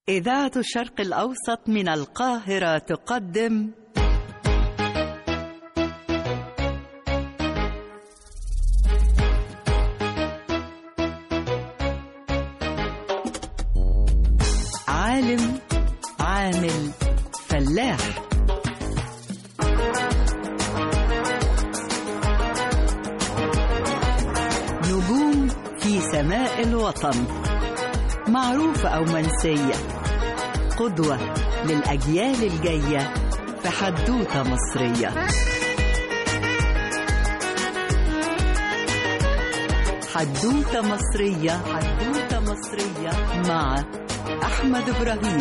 إذاعة الشرق الأوسط من القاهرة تقدم عالم عامل فلاح نجوم في سماء الوطن معروفة أو منسية قدوة للأجيال الجاية في حدوتة مصرية حدوتة مصرية حدوتة مصرية مع أحمد إبراهيم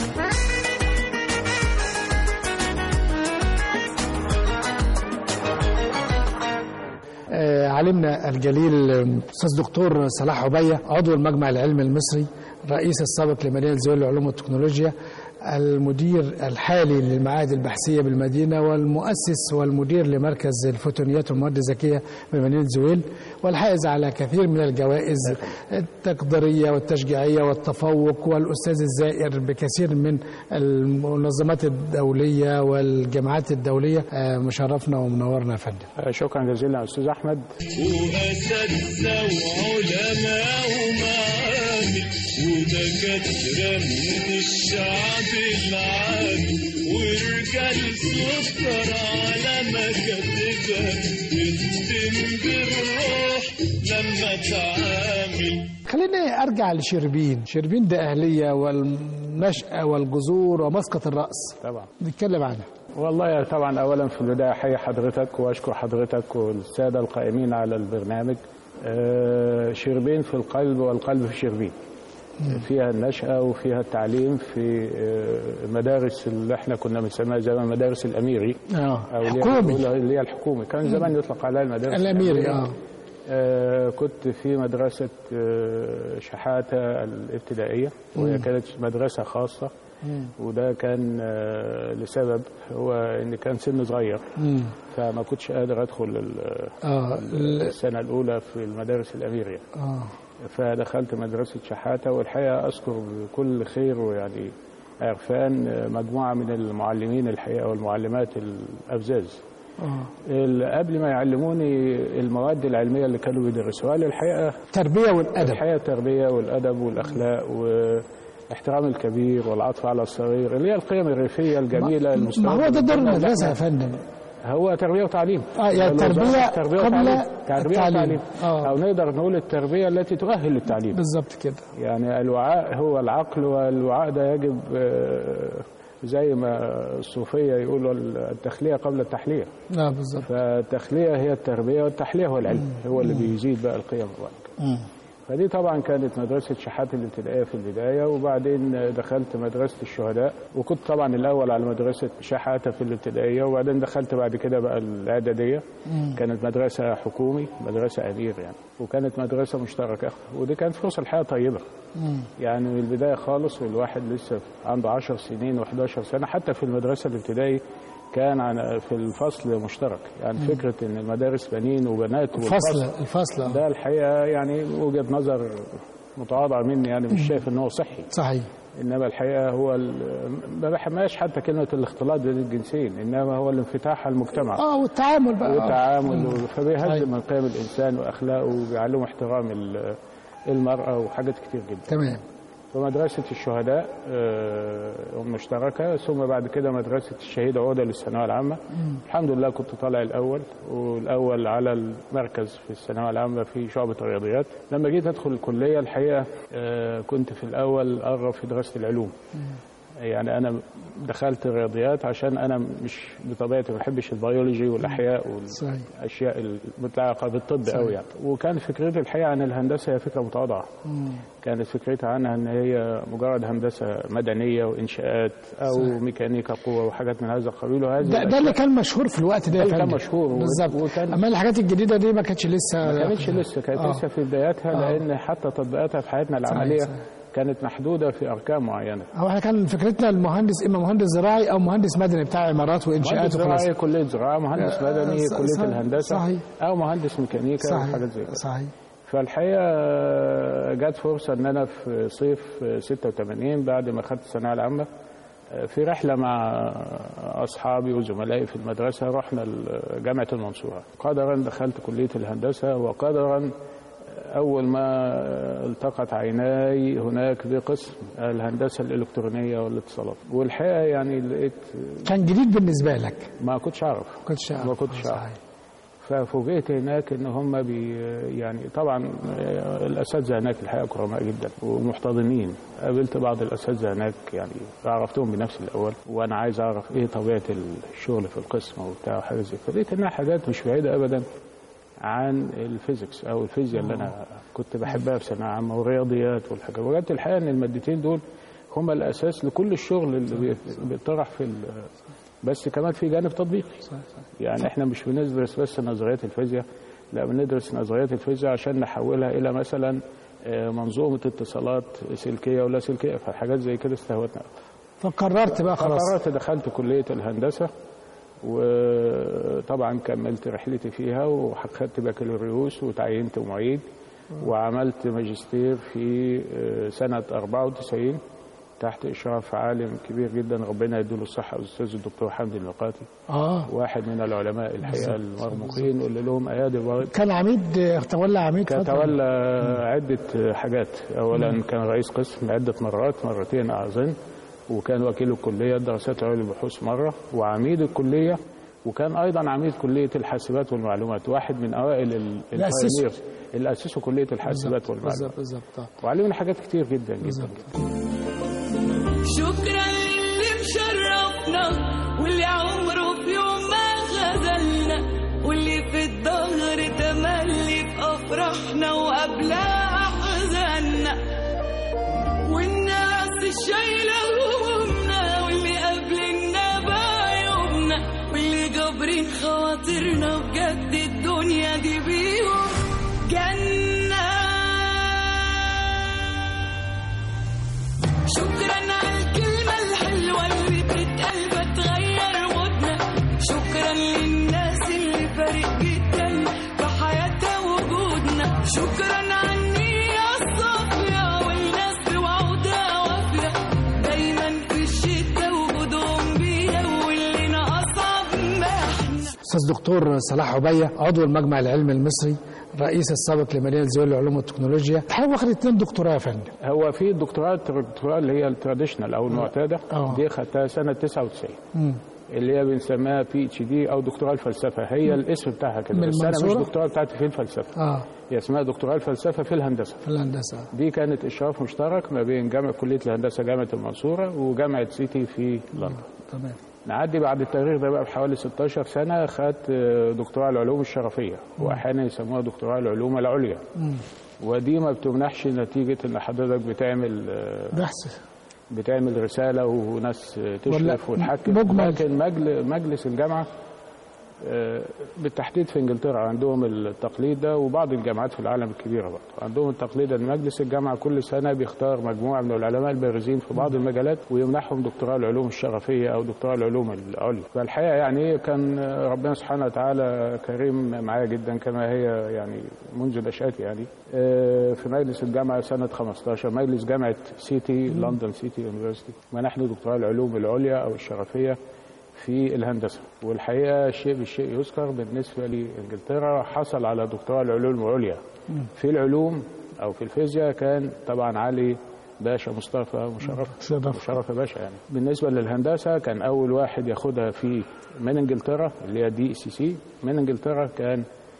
آه، علمنا الجليل استاذ دكتور صلاح عبيه عضو المجمع العلمي المصري رئيس السابق لمدينه زويل للعلوم والتكنولوجيا المدير الحالي للمعاهد البحثيه بالمدينه والمؤسس والمدير لمركز الفوتونيات والمواد الذكيه بمدينه زويل والحائز على كثير من الجوائز التقديريه والتشجيعيه والتفوق والاستاذ الزائر بكثير من المنظمات الدوليه والجامعات الدوليه آه، مشرفنا ومنورنا يا فندم شكرا جزيلا استاذ احمد وأساتذة وعلماء ومعامل ودكاترة من الشعب العامي ورجال سكر على مكاتبها تختم بالروح لما تعامل خليني ارجع لشربين شربين ده اهليه والنشأة والجذور ومسقط الرأس طبعا نتكلم عنها والله طبعا اولا في البدايه احيي حضرتك واشكر حضرتك والساده القائمين على البرنامج آه، شربين في القلب والقلب في شربين فيها النشأة وفيها التعليم في آه، المدارس اللي احنا كنا بنسميها زمان مدارس الأميري اه أو اللي هي- حكومي اللي هي الحكومي كان زمان يطلق عليها المدارس الاميري اه آه، كنت في مدرسة آه، شحاتة الابتدائية وهي كانت مدرسة خاصة وده كان آه، لسبب هو ان كان سن صغير مم. فما كنتش قادر ادخل ال- اه ال- السنة الأولى في المدارس الأميرية اه فدخلت مدرسة شحاتة والحقيقة أذكر بكل خير ويعني عرفان آه، مجموعة من المعلمين الحقيقة والمعلمات الأبزاز اه اللي قبل ما يعلموني المواد العلمية اللي كانوا بيدرسوها لي الحقيقة التربيه والادب الحقيقة التربية والأدب والأخلاق واحترام الكبير والعطف على الصغير اللي هي القيم الريفية الجميلة ما المستوى هو ده دور المدرسه يا فندم هو تربية وتعليم آه، يعني التربية تربية قبل وتعليم. تربية التعليم. وتعليم آه. أو نقدر نقول التربية التي تؤهل للتعليم بالظبط كده يعني الوعاء هو العقل والوعاء ده يجب آه، زي ما الصوفية يقولوا التخلية قبل التحلية اه بالظبط فالتخلية هي التربية والتحلية هو العلم هو اللي بيزيد بقى القيم والبركة. مم. فدي طبعا كانت مدرسة شحات الابتدائية في البداية وبعدين دخلت مدرسة الشهداء وكنت طبعا الأول على مدرسة شحاتة في الابتدائية وبعدين دخلت بعد كده بقى الإعدادية كانت مدرسة حكومي مدرسة أمير يعني وكانت مدرسة مشتركة ودي كانت فرصة الحياة طيبة يعني من البداية خالص والواحد لسه عنده 10 سنين و11 سنة حتى في المدرسة الابتدائي كان عن- في الفصل مشترك يعني فكرة ان المدارس بنين وبنات الفصل والفصل الفصل آه. ده الحقيقه يعني وجهه نظر متواضعه مني يعني مش شايف ان هو صحي صحيح انما الحقيقه هو ال- ما بحماش حتى كلمه الاختلاط بين الجنسين انما هو الانفتاح على المجتمع اه والتعامل بقى آه. والتعامل صحيح. فبيهذب من قيم الانسان واخلاقه وبيعلمه احترام ال- المراه وحاجات كتير جدا تمام ومدرسة الشهداء آه، المشتركة ثم بعد كده مدرسة الشهيد عودة للثانوية العامة الحمد لله كنت طالع الأول والأول على المركز في الثانوية العامة في شعبة الرياضيات لما جيت أدخل الكلية الحقيقة آه، كنت في الأول أرغب في دراسة العلوم يعني أنا دخلت الرياضيات عشان أنا مش بطبيعتي ما بحبش البيولوجي والأحياء وال... صحيح الاشياء المتعلقه بالطب صحيح. قوي يعني وكان فكرتي الحقيقه عن الهندسه هي فكره متواضعه كانت فكرتها عنها ان هي مجرد هندسه مدنيه وانشاءات او صحيح. ميكانيكا قوه وحاجات من هذا القبيل وهذه ده, ده الأشياء اللي كان مشهور في الوقت ده يا ده اللي كان فندم. مشهور و- بالظبط وكان- اما الحاجات الجديده دي ما كانتش لسه ما كانتش لسه كانت آه. لسه في بداياتها آه. لان حتى تطبيقاتها في حياتنا العمليه صحيح. كانت محدوده في ارقام معينه هو احنا كان فكرتنا المهندس اما مهندس زراعي او مهندس مدني بتاع عمارات وانشاءات مهندس وخلاص زراعي كليه زراعه مهندس آه، مدني ص- كليه صحيح. الهندسه صحيح. او مهندس ميكانيكا صحيح وحاجات زي كده صحيح فالحقيقه جت فرصه ان انا في صيف 86 بعد ما خدت الثانويه العامه في رحله مع اصحابي وزملائي في المدرسه رحنا جامعه المنصوره قدرا دخلت كليه الهندسه وقدرا اول ما التقت عيناي هناك بقسم الهندسه الالكترونيه والاتصالات والحقيقه يعني لقيت كان جديد بالنسبه لك ما كنتش اعرف ما كنتش ما كنتش صحيح. اعرف ففوجئت هناك ان هم بي يعني طبعا الاساتذه هناك الحقيقه كرماء جدا ومحتضنين قابلت بعض الاساتذه هناك يعني عرفتهم بنفسي الاول وانا عايز اعرف ايه طبيعه الشغل في القسم وبتاع وحاجه زي كده لقيت انها حاجات مش بعيده ابدا عن الفيزيكس او الفيزياء اللي انا كنت بحبها في ثانويه عامه والرياضيات والحاجات وجدت الحقيقه ان المادتين دول هما الاساس لكل الشغل اللي بي- بيطرح في ال- بس كمان في جانب تطبيقي يعني احنا مش بندرس بس نظريات الفيزياء لا بندرس نظريات الفيزياء عشان نحولها الى مثلا آه، منظومه اتصالات سلكيه ولا سلكيه فحاجات زي كده استهوتنا فقررت بقى خلاص قررت دخلت كليه الهندسه وطبعا كملت رحلتي فيها وخدت بكالوريوس وتعينت معيد وعملت ماجستير في آه، سنه 94 تحت اشراف عالم كبير جدا ربنا يديله الصحه الاستاذ الدكتور حمدي المقاتي اه واحد من العلماء الحقيقه المرموقين واللي لهم ايادي الورد كان عميد تولى عميد فترة. تولى عدة حاجات أولا كان رئيس قسم عدة مرات مرتين أظن وكان وكيل الكلية دراسات عليا البحوث مرة وعميد الكلية وكان أيضا عميد كلية الحاسبات والمعلومات واحد من أوائل ال- اللي أسسه. البايونيرز اللي أسسوا كلية الحاسبات والمعلومات بالظبط بالظبط آه. وعلمنا حاجات كتير جدا جدا شكرا للي مشرفنا واللي عمره في يوم ما خذلنا واللي في الظهر تملي في افراحنا وقبلها احزاننا والناس الشايله همومنا واللي قابلنا بعيوبنا واللي جابرين خواطرنا بجد الدنيا دي بيهم جنه شكرا على الكلمة الحلوة اللي بتتقال بتغير مودنا شكرا للناس اللي فارق جدا في حياتها وجودنا شكرا على النية الصافية والناس بوعودها وافية دايما في الشتا وجودهم بيهون لنا أصعب محنة استاذ دكتور صلاح عبيه عضو المجمع العلمي المصري الرئيس السابق لمدينه زويل للعلوم والتكنولوجيا الحقيقه واخد اتنين دكتوراه يا فندم هو في الدكتوراه الدكتوراه اللي هي التراديشنال أو المعتادة آه. دي خدتها سنة 99 اللي هي بنسميها بي اتش دي او دكتوراه الفلسفه هي الاسم بتاعها كده من بس انا مش المنصورة؟ دكتوراه بتاعتي في الفلسفه اه هي اسمها دكتوراه الفلسفه في الهندسه في الهندسه دي كانت اشراف مشترك ما بين جامعه كليه الهندسه جامعه المنصوره وجامعه سيتي في لندن تمام نعدي بعد التاريخ ده بقى بحوالي 16 سنه خدت آه، دكتوراه العلوم الشرفيه واحيانا يسموها دكتوراه العلوم العليا ودي ما بتمنحش نتيجه ان حضرتك بتعمل آه، بحث بتعمل رساله وناس آه، ولا تشرف وتحكم مجمل. لكن مجل- مجلس الجامعه آه، بالتحديد في انجلترا عندهم التقليد ده وبعض الجامعات في العالم الكبيره برضه عندهم التقليد ان مجلس الجامعه كل سنه بيختار مجموعه من العلماء البارزين في بعض المجالات ويمنحهم دكتوراه العلوم الشرفيه او دكتوراه العلوم العليا فالحقيقه يعني كان ربنا سبحانه وتعالى كريم معايا جدا كما هي يعني منذ نشاتي يعني آه، في مجلس الجامعه سنه 15 مجلس جامعه سيتي لندن سيتي يونيفرستي منحني دكتوراه العلوم العليا او الشرفيه في الهندسه والحقيقه الشيء بالشيء يذكر بالنسبه لانجلترا حصل على دكتوراه العلوم العليا في العلوم او في الفيزياء كان طبعا علي باشا مصطفى مشرف شرف. مشرف باشا يعني بالنسبه للهندسه كان اول واحد ياخدها في من انجلترا اللي هي دي سي سي من انجلترا كان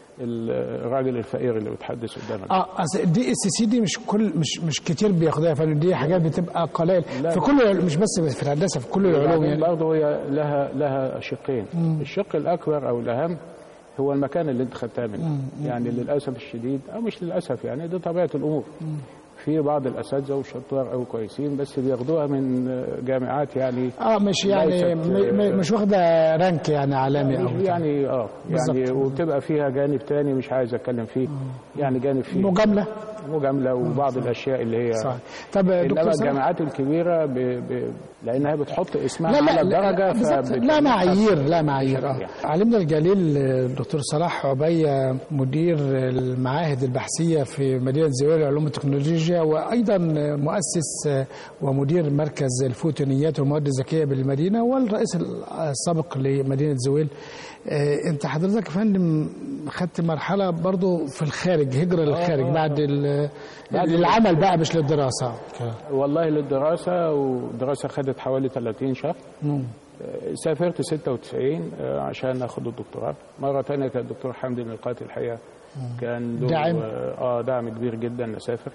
الراجل الفقير اللي بيتحدث قدامك اه اصل دي اس سي دي مش كل مش مش كتير بياخدوها يا فندم دي حاجات بتبقى قليل لا. في كل العلوم- مش بس في الهندسه في كل العلوم وبعدين يعني برضه هي لها لها شقين الشق الاكبر او الاهم هو المكان اللي انت خدتها منه يعني للاسف الشديد او مش للاسف يعني دي طبيعه الامور في بعض الاساتذه والشطار قوي كويسين بس بياخدوها من جامعات يعني اه مش يعني ليست- م- م- مش واخده رانك يعني عالمي او يعني اه يعني بالظبط. وبتبقى فيها جانب تاني مش عايز اتكلم فيه يعني جانب فيه مجامله مجامله وبعض الاشياء اللي هي صحيح طب انما دكتور صلاح الجامعات الكبيره ب... ب... لانها بتحط اسمها لا لا على لا, الدرجه لا, بالظبط. فبت- لا معايير لا معايير يعني. آه. علمنا الجليل الدكتور صلاح عبية مدير المعاهد البحثية في مدينة زويل للعلوم والتكنولوجيا وأيضا مؤسس ومدير مركز الفوتونيات والمواد الذكية بالمدينة والرئيس السابق لمدينة زويل آه، انت حضرتك يا فندم خدت مرحلة برضو في الخارج هجرة للخارج بعد ال- بعد العمل بقى مش للدراسة والله للدراسه والدراسه خدت حوالي 30 شهر مم. سافرت 96 آه، عشان اخد الدكتوراه مره ثانيه كان الدكتور حمدي الميقاتي الحقيقه كان له داعم. اه دعم كبير جدا اسافر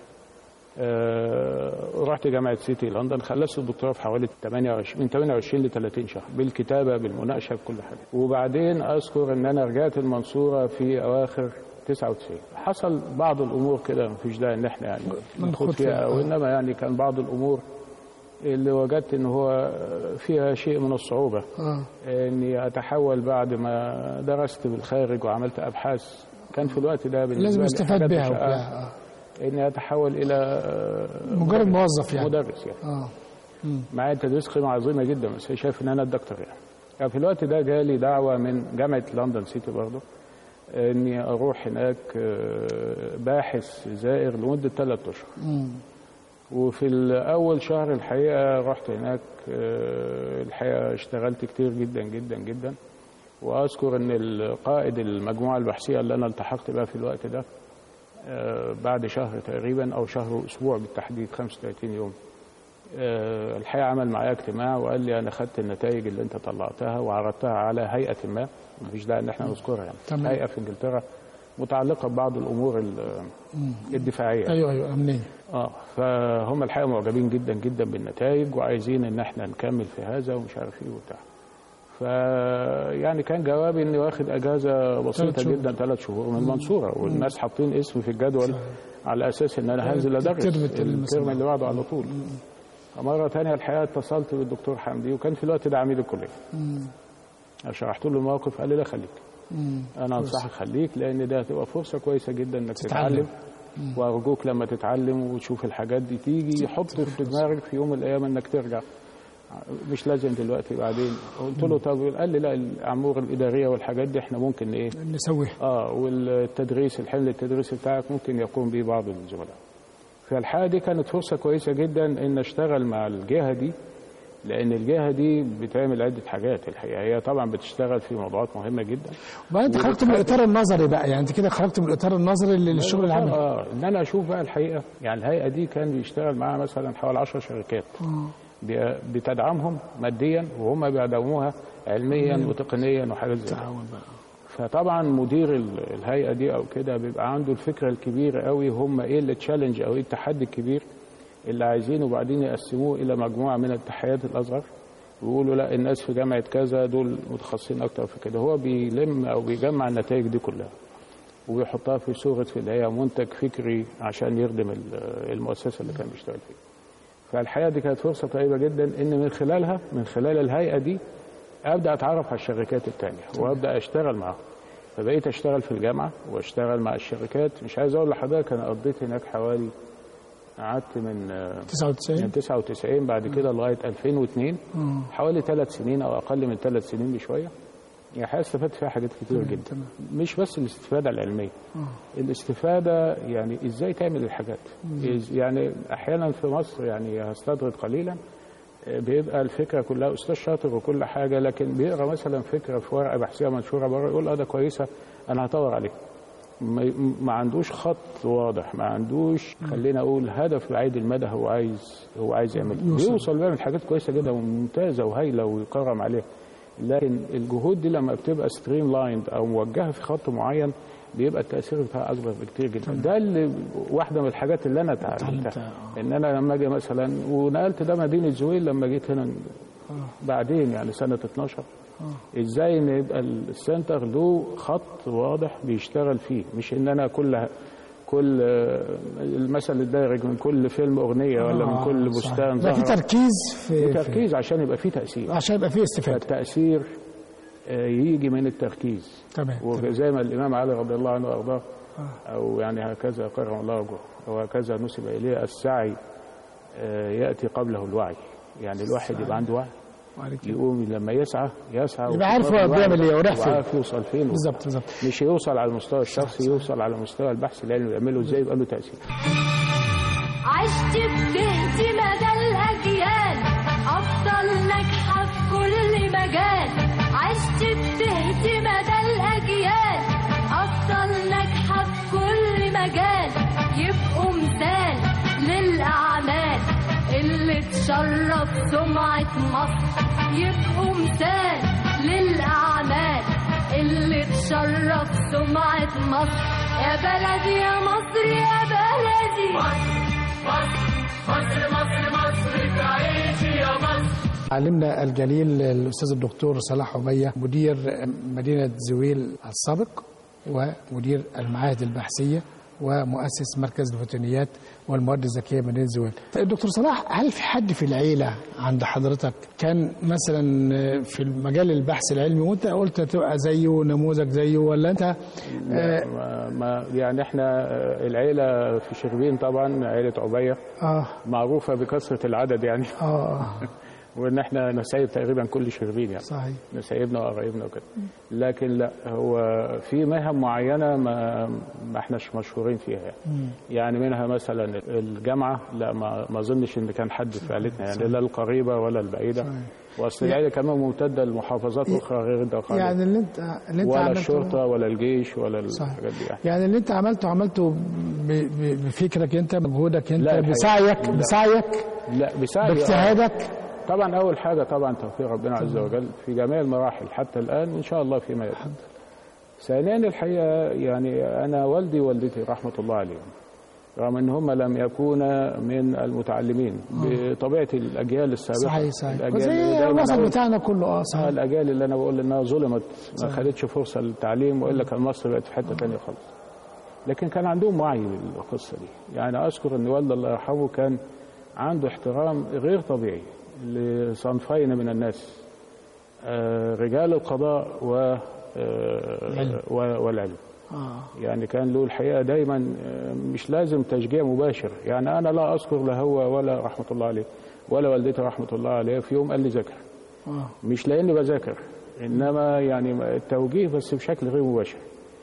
آه رحت جامعه سيتي لندن خلصت الدكتوراه في حوالي 28 من 28 ل 30 شهر بالكتابه بالمناقشه بكل حاجه وبعدين اذكر ان انا رجعت المنصوره في اواخر 99 حصل بعض الامور كده مفيش داعي ان احنا يعني نخوض نخوض فيها. فيها او انما يعني كان بعض الامور اللي وجدت ان هو فيها شيء من الصعوبه آه. اني اتحول بعد ما درست بالخارج وعملت ابحاث كان في الوقت ده بالنسبه لازم لي يستفاد حاجات بها مش- وبتاع. آه، آه. اني اتحول الى آه، مجرد موظف يعني مدرس يعني اه معايا تدريس قيمه عظيمه جدا بس شايف ان انا الدكتور يعني يعني في الوقت ده جالي دعوه من جامعه لندن سيتي برضه اني اروح هناك آه، باحث زائر لمده ثلاث اشهر مم. وفي الاول شهر الحقيقه رحت هناك آه، الحقيقه اشتغلت كتير جدا جدا جدا واذكر ان القائد المجموعه البحثيه اللي انا التحقت بها في الوقت ده آه، بعد شهر تقريبا او شهر واسبوع بالتحديد 35 يوم آه، الحقيقه عمل معايا اجتماع وقال لي انا خدت النتائج اللي انت طلعتها وعرضتها على هيئه ما مفيش داعي ان احنا نذكرها يعني تمام. هيئه في انجلترا متعلقه ببعض الامور ال- الدفاعيه ايوه ايوه امنيه اه فهم الحقيقه معجبين جدا جدا بالنتائج وعايزين ان احنا نكمل في هذا ومش عارف ايه وبتاع ف يعني كان جوابي اني واخد اجازه بسيطه شهور. جدا ثلاث شهور من المنصوره والناس حاطين اسمي في الجدول على اساس ان انا هنزل ادرس الترم الترم الترم اللي بعده على طول مرة تانية الحقيقة اتصلت بالدكتور حمدي وكان في الوقت ده عميد الكلية شرحت له الموقف قال لي لا خليك انا انصحك خليك لان ده هتبقى فرصه كويسه جدا انك تتعلم. تتعلم وارجوك لما تتعلم وتشوف الحاجات دي تيجي يحط في دماغك في يوم من الايام انك ترجع مش لازم دلوقتي بعدين قلت له طب قال لي لا الامور الاداريه والحاجات دي احنا ممكن ايه نسويها اه والتدريس الحمل التدريسي بتاعك ممكن يقوم به بعض الزملاء فالحقيقه دي كانت فرصه كويسه جدا ان اشتغل مع الجهه دي لان الجهه دي بتعمل عده حاجات الحقيقه هي طبعا بتشتغل في موضوعات مهمه جدا وبعدين انت خرجت من الاطار النظري بقى يعني انت كده خرجت من الاطار النظري للشغل العملي اه ان انا اشوف بقى الحقيقه يعني الهيئه دي كان بيشتغل معاها مثلا حوالي 10 شركات بي- بتدعمهم ماديا وهم بيدعموها علميا وتقنيا وحاجات زي كده تعاون بقى فطبعا مدير ال- الهيئه دي او كده بيبقى عنده الفكره الكبيره قوي هم ايه التشالنج او ايه التحدي الكبير اللي عايزينه وبعدين يقسموه الى مجموعه من التحديات الاصغر ويقولوا لا الناس في جامعه كذا دول متخصصين اكتر في كده هو بيلم او بيجمع النتائج دي كلها وبيحطها في صوره في اللي هي منتج فكري عشان يخدم ال- المؤسسه اللي كان بيشتغل فيها فالحقيقه دي كانت فرصه طيبه جدا ان من خلالها من خلال الهيئه دي ابدا اتعرف على الشركات التانية وابدا اشتغل معاهم فبقيت اشتغل في الجامعه واشتغل مع الشركات مش عايز اقول لحضرتك انا قضيت هناك حوالي قعدت من آه، 99 من 99 بعد كده لغايه 2002 حوالي ثلاث سنين او اقل من ثلاث سنين بشويه يعني الحقيقه استفدت فيها حاجات كتير جدا مش بس الاستفاده العلميه الاستفاده يعني ازاي تعمل الحاجات إز- يعني احيانا في مصر يعني هستطرد قليلا آه، بيبقى الفكره كلها استاذ شاطر وكل حاجه لكن بيقرا مثلا فكره في ورقه بحثيه منشوره بره يقول اه ده كويسه انا هطور عليها ما ما عندوش خط واضح ما عندوش خلينا اقول هدف بعيد المدى هو عايز هو عايز يعمل بيوصل بيعمل حاجات كويسه جدا وممتازه وهايله ويكرم عليها لكن الجهود دي لما بتبقى ستريم لايند او موجهه في خط معين بيبقى التاثير بتاعها اكبر بكتير جدا ده اللي واحده من الحاجات اللي انا اتعلمتها اتعلمتها، ان انا لما اجي مثلا ونقلت ده مدينه زويل لما جيت هنا بعدين يعني سنه 12 ازاي ان يبقى السنتر له خط واضح بيشتغل فيه مش ان انا كل كل آه، المثل الدارج من كل فيلم اغنيه ولا من كل صح. بستان يبقى في زهره تركيز في, في تركيز عشان يبقى فيه تاثير عشان يبقى في استفاده فالتاثير آه، يجي من التركيز تمام تمام. وزي ما الامام علي رضي الله عنه وارضاه او يعني هكذا كرم الله وجهه وهكذا نسب اليه السعي آه، ياتي قبله الوعي يعني الواحد يبقى عنده وعي وعليك. يقوم لما يسعى يسعى يبقى عارف وفي هو الوعي بيعمل إيه ورايح يبقى فين. عارف يوصل فين بالظبط بالظبط مش يوصل على المستوى الشخصي يوصل على مستوى البحث العلمي يعمله ازاي يبقى له تاثير عشت بتهدي مدى الأجيال أفضل ناجحة في كل مجال عشت بتهدي مدى الأجيال أفضل ناجحة في كل مجال يبقوا مثال للأعمال اللي تشرف سمعة مصر يبقوا مثال للأعمال اللي تشرف سمعة مصر يا بلدي يا مصر يا بلدي علمنا الجليل الاستاذ الدكتور صلاح عبيه مدير مدينه زويل السابق ومدير المعاهد البحثيه ومؤسس مركز الفوتونيات والمواد الذكيه مدينه زويل. الدكتور صلاح هل في حد في العيله عند حضرتك كان مثلا في مجال البحث العلمي وانت قلت تبقى زيه نموذج زيه ولا انت آه، ما ما يعني احنا آه، العيله في شربين طبعا عيله عبيه اه معروفه بكثره العدد يعني اه وان احنا نسايب تقريبا كل شربين يعني صحيح نسايبنا وقرايبنا وكده لكن لا هو في مهن معينه ما ما احناش مشهورين فيها يعني يعني منها مثلا الجامعه لا ما ما اظنش ان كان حد في عيلتنا يعني لا القريبه ولا البعيده واصل العيله كمان ممتده لمحافظات اخرى غير الدقهلية يعني اللي انت اللي انت ولا عملته الشرطه ولا الجيش ولا صحيح. الحاجات دي يعني يعني اللي انت عملته عملته ب- ب- بفكرك انت بمجهودك انت لا الحقيقة. بسعيك لا. بسعيك لا بسعي باجتهادك طبعا اول حاجه طبعا توفيق ربنا عز وجل في جميع المراحل حتى الان ان شاء الله فيما يلي ثانيا الحقيقه يعني انا والدي ووالدتي رحمه الله عليهم رغم ان هم لم يكونا من المتعلمين بطبيعه الاجيال السابقه صحيح صحيح الأجيال زي اللي دايماً الوسط أقول- بتاعنا كله اه آه، صحيح الاجيال اللي انا بقول انها ظلمت ما خدتش فرصه للتعليم والا كان مصر بقت في حته ثانيه خالص لكن كان عندهم وعي بالقصه دي يعني اذكر ان والدي الله يرحمه كان عنده احترام غير طبيعي لصنفين من الناس آه، رجال القضاء و آه، و- والعلم اه يعني كان له الحقيقه دايما آه، مش لازم تشجيع مباشر يعني انا لا اذكر لا هو ولا رحمه الله عليه ولا والدتي رحمه الله عليه في يوم قال لي ذاكر اه مش لاني بذاكر انما يعني التوجيه بس بشكل غير مباشر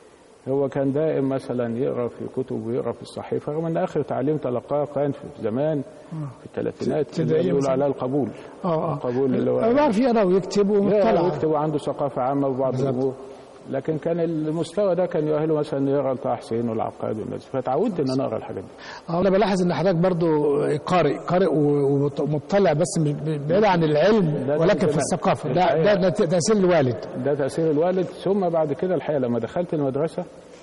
هو كان دائم مثلا يقرا في كتب ويقرا في الصحيفه رغم ان اخر تعليم تلقاه كان في زمان في الثلاثينات اللي ابتدائية بيقولوا مثلاً. على القبول اه اه القبول اللي هو هو بيعرف يقرا ويكتب يقرا ومطلع ويكتب وعنده ثقافه عامه وبعض بالظبط. الامور لكن كان المستوى ده كان يؤهله مثلا يقرا لطه حسين والعقاد والناس فتعودت ان انا اقرا الحاجات دي اه انا بلاحظ ان حضرتك برضو قارئ قارئ و- ومطلع بس مش بعيد عن العلم ده ولكن زمان. في الثقافه ده الحقيقة. ده ده تاثير الوالد ده تاثير الوالد ثم بعد كده الحقيقه لما دخلت المدرسه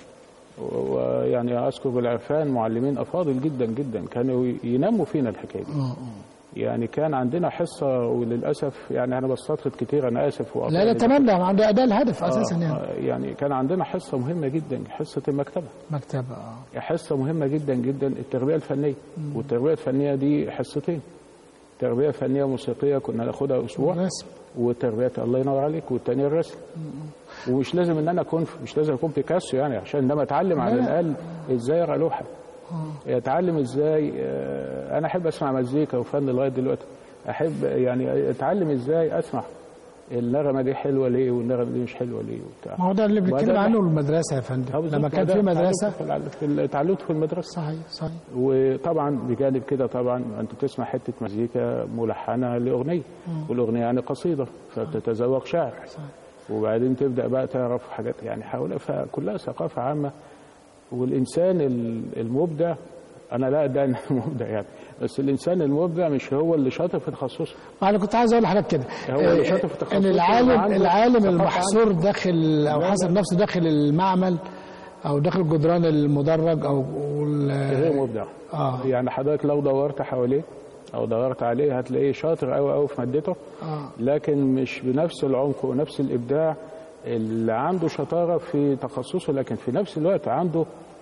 و- ويعني اذكر بالعرفان معلمين افاضل جدا جدا كانوا ينموا فينا الحكايه دي يعني كان عندنا حصه وللاسف يعني انا بستطرد كتير انا اسف لا لا تمام ده عنده ده الهدف اساسا يعني آه، يعني كان عندنا حصه مهمه جدا حصه المكتبه مكتبه اه حصه مهمه جدا جدا التربيه الفنيه والتربيه الفنيه دي حصتين تربيه فنيه موسيقيه كنا ناخدها اسبوع رسم والتربيه الله ينور عليك والتانية الرسم ومش لازم ان انا اكون مش لازم اكون بيكاسو يعني عشان انما اتعلم على لا. الاقل ازاي اقرا لوحه اتعلم ازاي آه، انا احب اسمع مزيكا وفن لغايه دلوقتي احب يعني اتعلم ازاي اسمع النغمه دي حلوه ليه والنغمه دي مش حلوه ليه وبتاع ما هو ده اللي ما بنتكلم ده- عنه المدرسه يا فندم آه، بالظبط. لما كان ده في اتعلمته مدرسه في الع- في ال- اتعلمته في المدرسه صحيح صحيح وطبعا بجانب كده طبعا انت بتسمع حته مزيكا ملحنه لاغنيه والاغنيه يعني قصيده فبتتذوق شعر وبعدين تبدا بقى تعرف حاجات يعني حول فكلها ثقافه عامه والانسان ال- المبدع انا لا ادعي ان أنا مبدع يعني بس الانسان المبدع مش هو اللي شاطر في تخصصه انا كنت عايز اقول لحضرتك كده هو اللي آه، شاطر في تخصصه ان العالم وعنده العالم ثقافة المحصور داخل او لا، حاسب لا. نفسه داخل المعمل او داخل الجدران المدرج او غير ال- مبدع اه يعني حضرتك لو دورت حواليه او دورت عليه هتلاقيه شاطر قوي قوي في مادته اه لكن مش بنفس العمق ونفس الابداع اللي عنده شطاره في تخصصه لكن في نفس الوقت عنده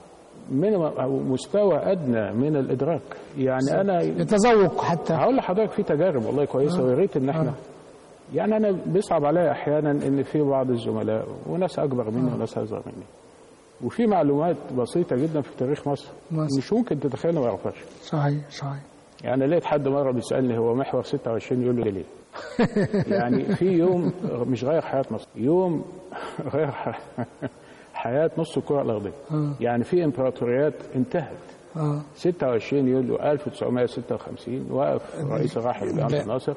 مينيمم او مستوى ادنى من الادراك يعني انا التذوق حتى هقول لحضرتك في تجارب والله كويسه ويا ريت ان احنا يعني انا بيصعب عليا احيانا ان في بعض الزملاء وناس اكبر مني وناس اصغر مني وفي معلومات بسيطه جدا في تاريخ مصر مصر. مش ممكن تتخيل ما يعرفهاش صحيح صحيح يعني لقيت حد مره بيسالني هو محور 26 يقول له ليه؟ يعني في يوم مش غير حياه مصر يوم غير ح- حياه نص الكره الارضيه يعني في امبراطوريات انتهت اه 26 يوليو 1956 وقف رئيس الراحل جمال لا. عبد الناصر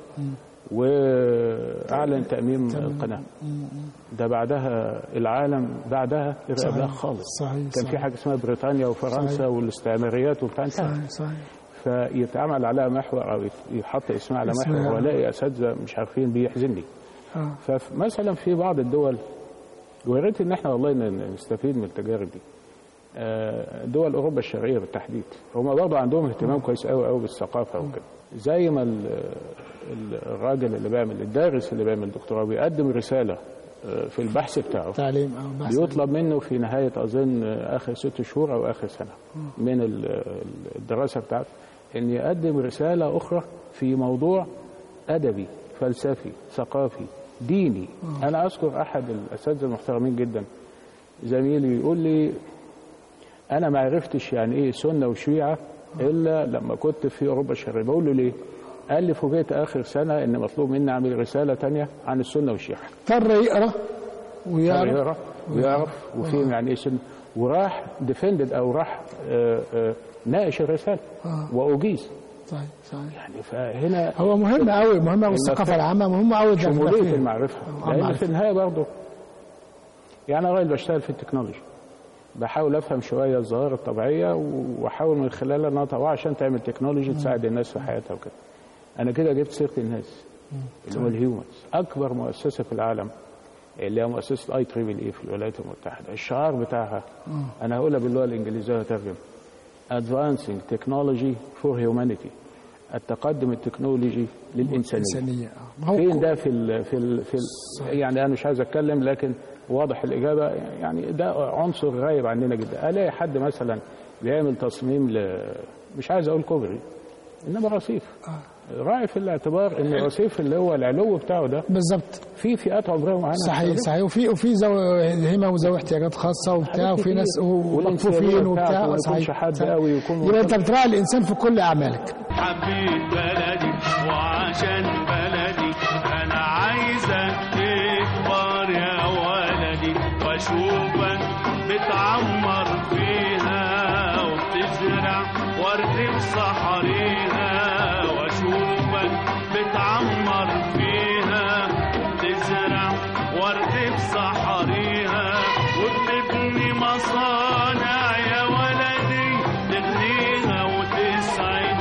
واعلن تاميم القناه ده بعدها العالم بعدها ارتباك خالص صحيح كان في صحيح حاجه اسمها بريطانيا وفرنسا صحيح. والاستعماريات وبتاع انتهت صحيح صحيح فيتعمل عليها محور او يحط اسمها على اسمها. محور والاقي اساتذه مش عارفين بيحزنني اه فمثلا في بعض الدول ويا ريت ان احنا والله ن- نستفيد من التجارب دي آه، دول اوروبا الشرقيه بالتحديد هم برضه عندهم اهتمام كويس قوي قوي بالثقافه وكده زي ما ال- ال- الراجل اللي بيعمل الدارس اللي بيعمل دكتوراه بيقدم رساله آه، في البحث بتاعه تعليم او بحث بيطلب منه في نهاية أظن آخر ست شهور أو آخر سنة من ال- الدراسة بتاعته أن يقدم رسالة أخرى في موضوع أدبي فلسفي ثقافي ديني أنا أذكر أحد الأساتذة المحترمين جدا زميلي يقول لي أنا ما عرفتش يعني إيه سنة وشيعة إلا لما كنت في أوروبا الشرقية بقول له ليه؟ قال لي فوجئت آخر سنة إن مطلوب مني أعمل رسالة تانية عن السنة والشيعة اضطر يقرا ويعرف يقرا ويعرف وفهم يعني ايه سنه وراح ديفندد او راح آه، آه، ناقش الرساله آه. واجيز صحيح صحيح يعني فهنا هو مهم قوي مهم قوي الثقافه العامه مهم قوي شموليه المعرفه آه، لان معرفة. في النهايه برضه يعني انا راجل بشتغل في التكنولوجي بحاول افهم شويه الظواهر الطبيعيه واحاول من خلالها ان اطوع عشان تعمل تكنولوجي تساعد الناس في حياتها وكده انا كده جبت سيره الناس اللي هم الهيومنز اكبر مؤسسه في العالم اللي هي مؤسسه اي تريبل اي في الولايات المتحده الشعار بتاعها انا هقولها باللغه الانجليزيه وترجم advancing technology for humanity التقدم التكنولوجي للانسانيه انسانيه آه. ما هو فين ده في ال في ال في ال يعني انا مش عايز اتكلم لكن واضح الاجابه يعني ده عنصر غايب عننا جدا الاقي حد مثلا بيعمل تصميم ل مش عايز اقول كوبري انما رصيف راعي في الاعتبار ان الرصيف اللي هو العلو بتاعه ده بالظبط في فئات عمريه معينه صحيح صحيح وفي وفي ذوي همه وذوي احتياجات خاصه وبتاع وفي ناس مكفوفين وبتاع وما صحيح يكونش حد صحيح. قوي يكون يبقى انت بتراعي الانسان في كل اعمالك حبيت بلدي وعشان بلدي انا عايزك تكبر يا ولدي واشوفك بتعمر فيها وبتزرع ورد في صحريها واشوفك بتعمر فيها وبتزرع ورد في صحريها وبتبني مصانع يا ولدي تغنيها وتسعد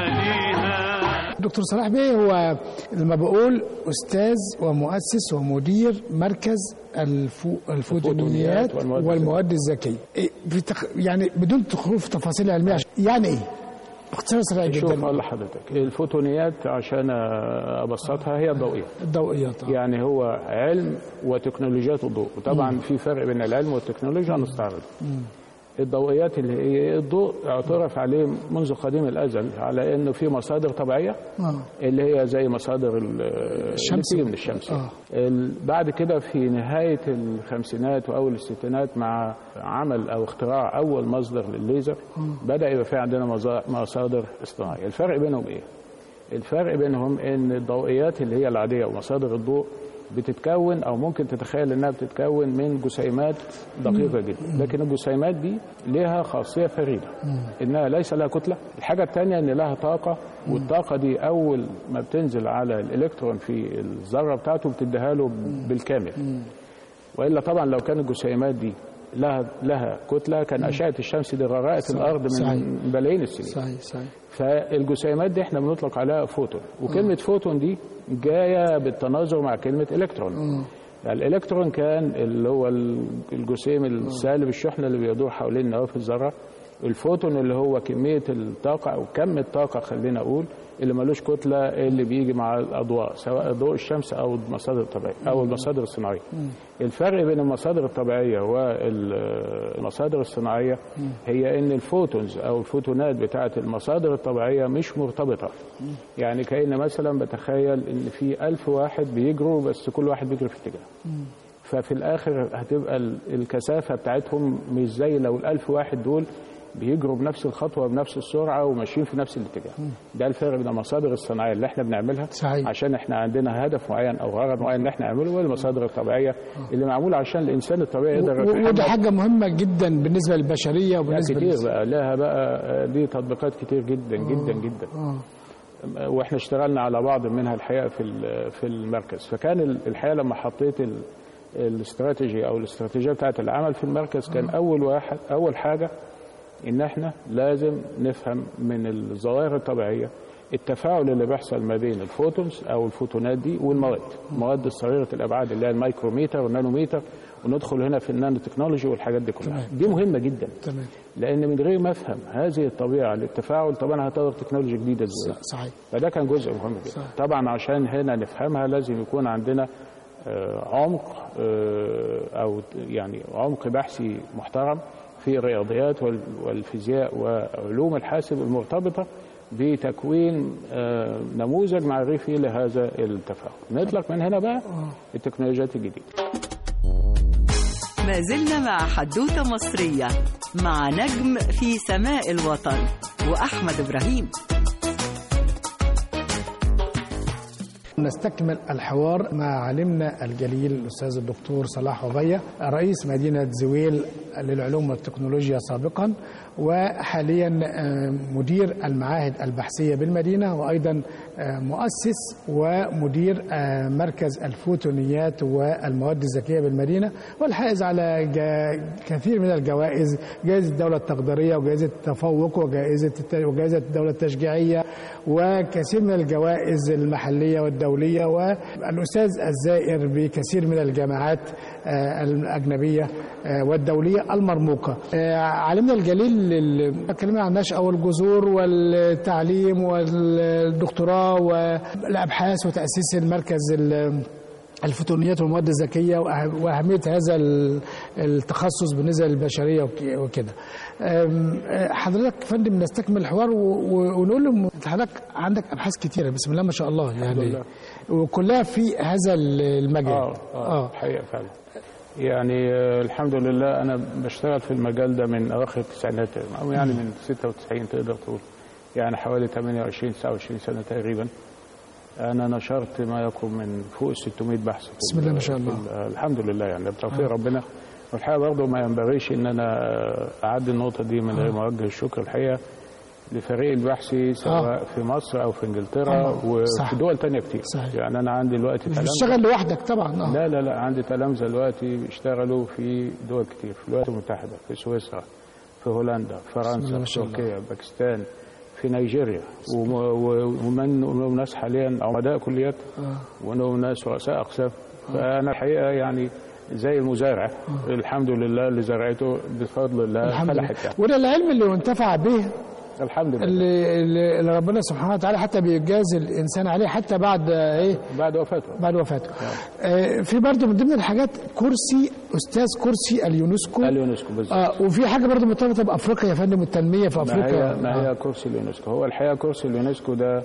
اهاليها دكتور صلاح بيه هو لما بقول استاذ ومؤسس ومدير مركز الفو الفوتونيات والمواد والمواد الذكيه إيه في تخ... يعني بدون دخول في تفاصيل علميه عش- يعني ايه باختصار سريع شوف جدا اقول لحضرتك الفوتونيات عشان ابسطها هي الضوئيه الضوئيات آه. يعني هو علم وتكنولوجيات الضوء وطبعا في فرق بين العلم والتكنولوجيا هنستعرض الضوئيات اللي هي الضوء اعترف عليه منذ قديم الازل على انه في مصادر طبيعيه آه. اللي هي زي مصادر ال- اللي الشمس. بتيجي من الشمس آه. ال- بعد كده في نهايه الخمسينات واول الستينات مع عمل او اختراع اول مصدر للليزر بدا يبقى في عندنا مصا- مصادر اصطناعيه الفرق بينهم ايه الفرق بينهم ان الضوئيات اللي هي العاديه ومصادر الضوء بتتكون او ممكن تتخيل انها بتتكون من جسيمات دقيقه جدا لكن الجسيمات دي لها خاصيه فريده انها ليس لها كتله الحاجه الثانيه ان لها طاقه والطاقه دي اول ما بتنزل على الالكترون في الذره بتاعته بتديها له بالكامل والا طبعا لو كانت الجسيمات دي لها لها كتله كان اشعه الشمس دي غرقت الارض صحيح. من ملايين السنين صحيح صحيح فالجسيمات دي احنا بنطلق عليها فوتون وكلمه فوتون دي جايه بالتناظر مع كلمه الكترون الالكترون كان اللي هو الجسيم السالب الشحنه اللي بيدور حوالين نواه الذره الفوتون اللي هو كميه الطاقه او كم الطاقه خلينا اقول اللي ملوش كتله اللي بيجي مع الاضواء سواء ضوء الشمس او المصادر الطبيعيه او المصادر الصناعيه الفرق بين المصادر الطبيعيه والمصادر الصناعيه هي ان الفوتونز او الفوتونات بتاعه المصادر الطبيعيه مش مرتبطه يعني كأن مثلا بتخيل ان في ألف واحد بيجروا بس كل واحد بيجري في اتجاه ففي الاخر هتبقى ال- الكثافه بتاعتهم مش زي لو الألف واحد دول بيجروا بنفس الخطوه بنفس السرعه وماشيين في نفس الاتجاه ده الفرق بين المصادر الصناعيه اللي احنا بنعملها صحيح. عشان احنا عندنا هدف معين او غرض معين ان احنا نعمله والمصادر الطبيعيه اللي معموله عشان الانسان الطبيعي يقدر و- ودي يتحمل حاجه مهمه جدا بالنسبه للبشريه لا وبالنسبه كتير للس- بقى لها بقى دي تطبيقات كتير جدا جدا جدا واحنا اشتغلنا على بعض منها الحقيقه في ال- في المركز فكان ال- الحقيقه لما حطيت ال- الاستراتيجي او الاستراتيجيه بتاعه العمل في المركز كان اول واحد اول حاجه ان احنا لازم نفهم من الظواهر الطبيعيه التفاعل اللي بيحصل ما بين الفوتونز او الفوتونات دي والمواد المواد الصغيره الابعاد اللي هي الميكروميتر والنانوميتر وندخل هنا في النانو تكنولوجي والحاجات دي كلها دي مهمه جدا تمام لان من غير ما افهم هذه الطبيعه للتفاعل طب انا هطور تكنولوجيا جديده ازاي صحيح فده كان جزء مهم جدا صح. طبعا عشان هنا نفهمها لازم يكون عندنا آه، عمق آه، او يعني عمق بحثي محترم في الرياضيات وال- والفيزياء وعلوم الحاسب المرتبطه بتكوين آه، نموذج معرفي لهذا التفاعل نطلق من هنا بقى التكنولوجيات الجديده ما زلنا مع حدوتة مصرية مع نجم في سماء الوطن وأحمد إبراهيم نستكمل الحوار مع عالمنا الجليل الأستاذ الدكتور صلاح عبية رئيس مدينة زويل للعلوم والتكنولوجيا سابقا وحاليا آه، مدير المعاهد البحثية بالمدينة وأيضا آه، مؤسس ومدير آه، مركز الفوتونيات والمواد الذكية بالمدينة والحائز على جا- كثير من الجوائز جائزة الدولة التقديرية وجائزة التفوق وجائزة الت- وجائزة الدولة التشجيعية وكثير من الجوائز المحلية والدولية والأستاذ الزائر بكثير من الجامعات آه، الأجنبية آه، والدولية المرموقة آه، عالمنا الجليل ال- اتكلمنا عن النشأة والجذور والتعليم والدكتوراه والأبحاث وتأسيس المركز ال- الفوتونيات والمواد الذكية وأه- وأهمية هذا ال- التخصص بالنسبة للبشرية وك- وكده أم، أه، حضرتك فندم نستكمل الحوار و- و- ونقول له حضرتك عندك أبحاث كتيرة بسم الله ما شاء الله يعني لله. وكلها في هذا المجال اه اه الحقيقه فعلا يعني آه، الحمد لله انا بشتغل في المجال ده من اواخر التسعينات او يعني من 96 تقدر تقول يعني حوالي 28 29 سنه تقريبا انا نشرت ما يقرب من فوق ال 600 بحث في بسم الله ما شاء في الله. ال- الحمد لله يعني بتوفيق ربنا والحقيقه برضه ما ينبغيش ان انا اعدي النقطه دي من غير ما اوجه الشكر الحقيقه لفريق البحثي سواء في مصر او في انجلترا آه، صح. وفي دول تانية كتير صحيح. يعني انا عندي دلوقتي مش تلامذة- بتشتغل لوحدك طبعا اه لا لا لا عندي تلامذة دلوقتي بيشتغلوا في دول كتير في الولايات المتحدة في سويسرا في هولندا بسم الله فرنسا ما شاء الله. تركيا باكستان في نيجيريا وم- و- ومن ومنهم ناس حاليا عمداء كليات ومنهم ناس رؤساء اقسام فانا الحقيقه يعني زي المزارع الحمد لله اللي زرعته بفضل الله الحمد لله فلحت يعني. وده العلم اللي انتفع به الحمد لله اللي, اللي اللي ربنا سبحانه وتعالى حتى بيجازي الانسان عليه حتى بعد آه، ايه بعد وفاته بعد وفاته آه، في برضه من ضمن الحاجات كرسي استاذ كرسي اليونسكو اليونسكو بالظبط اه وفي حاجه برضه مرتبطه بافريقيا يا فندم والتنميه في ما افريقيا هي ما هي كرسي اليونسكو هو الحقيقه كرسي اليونسكو ده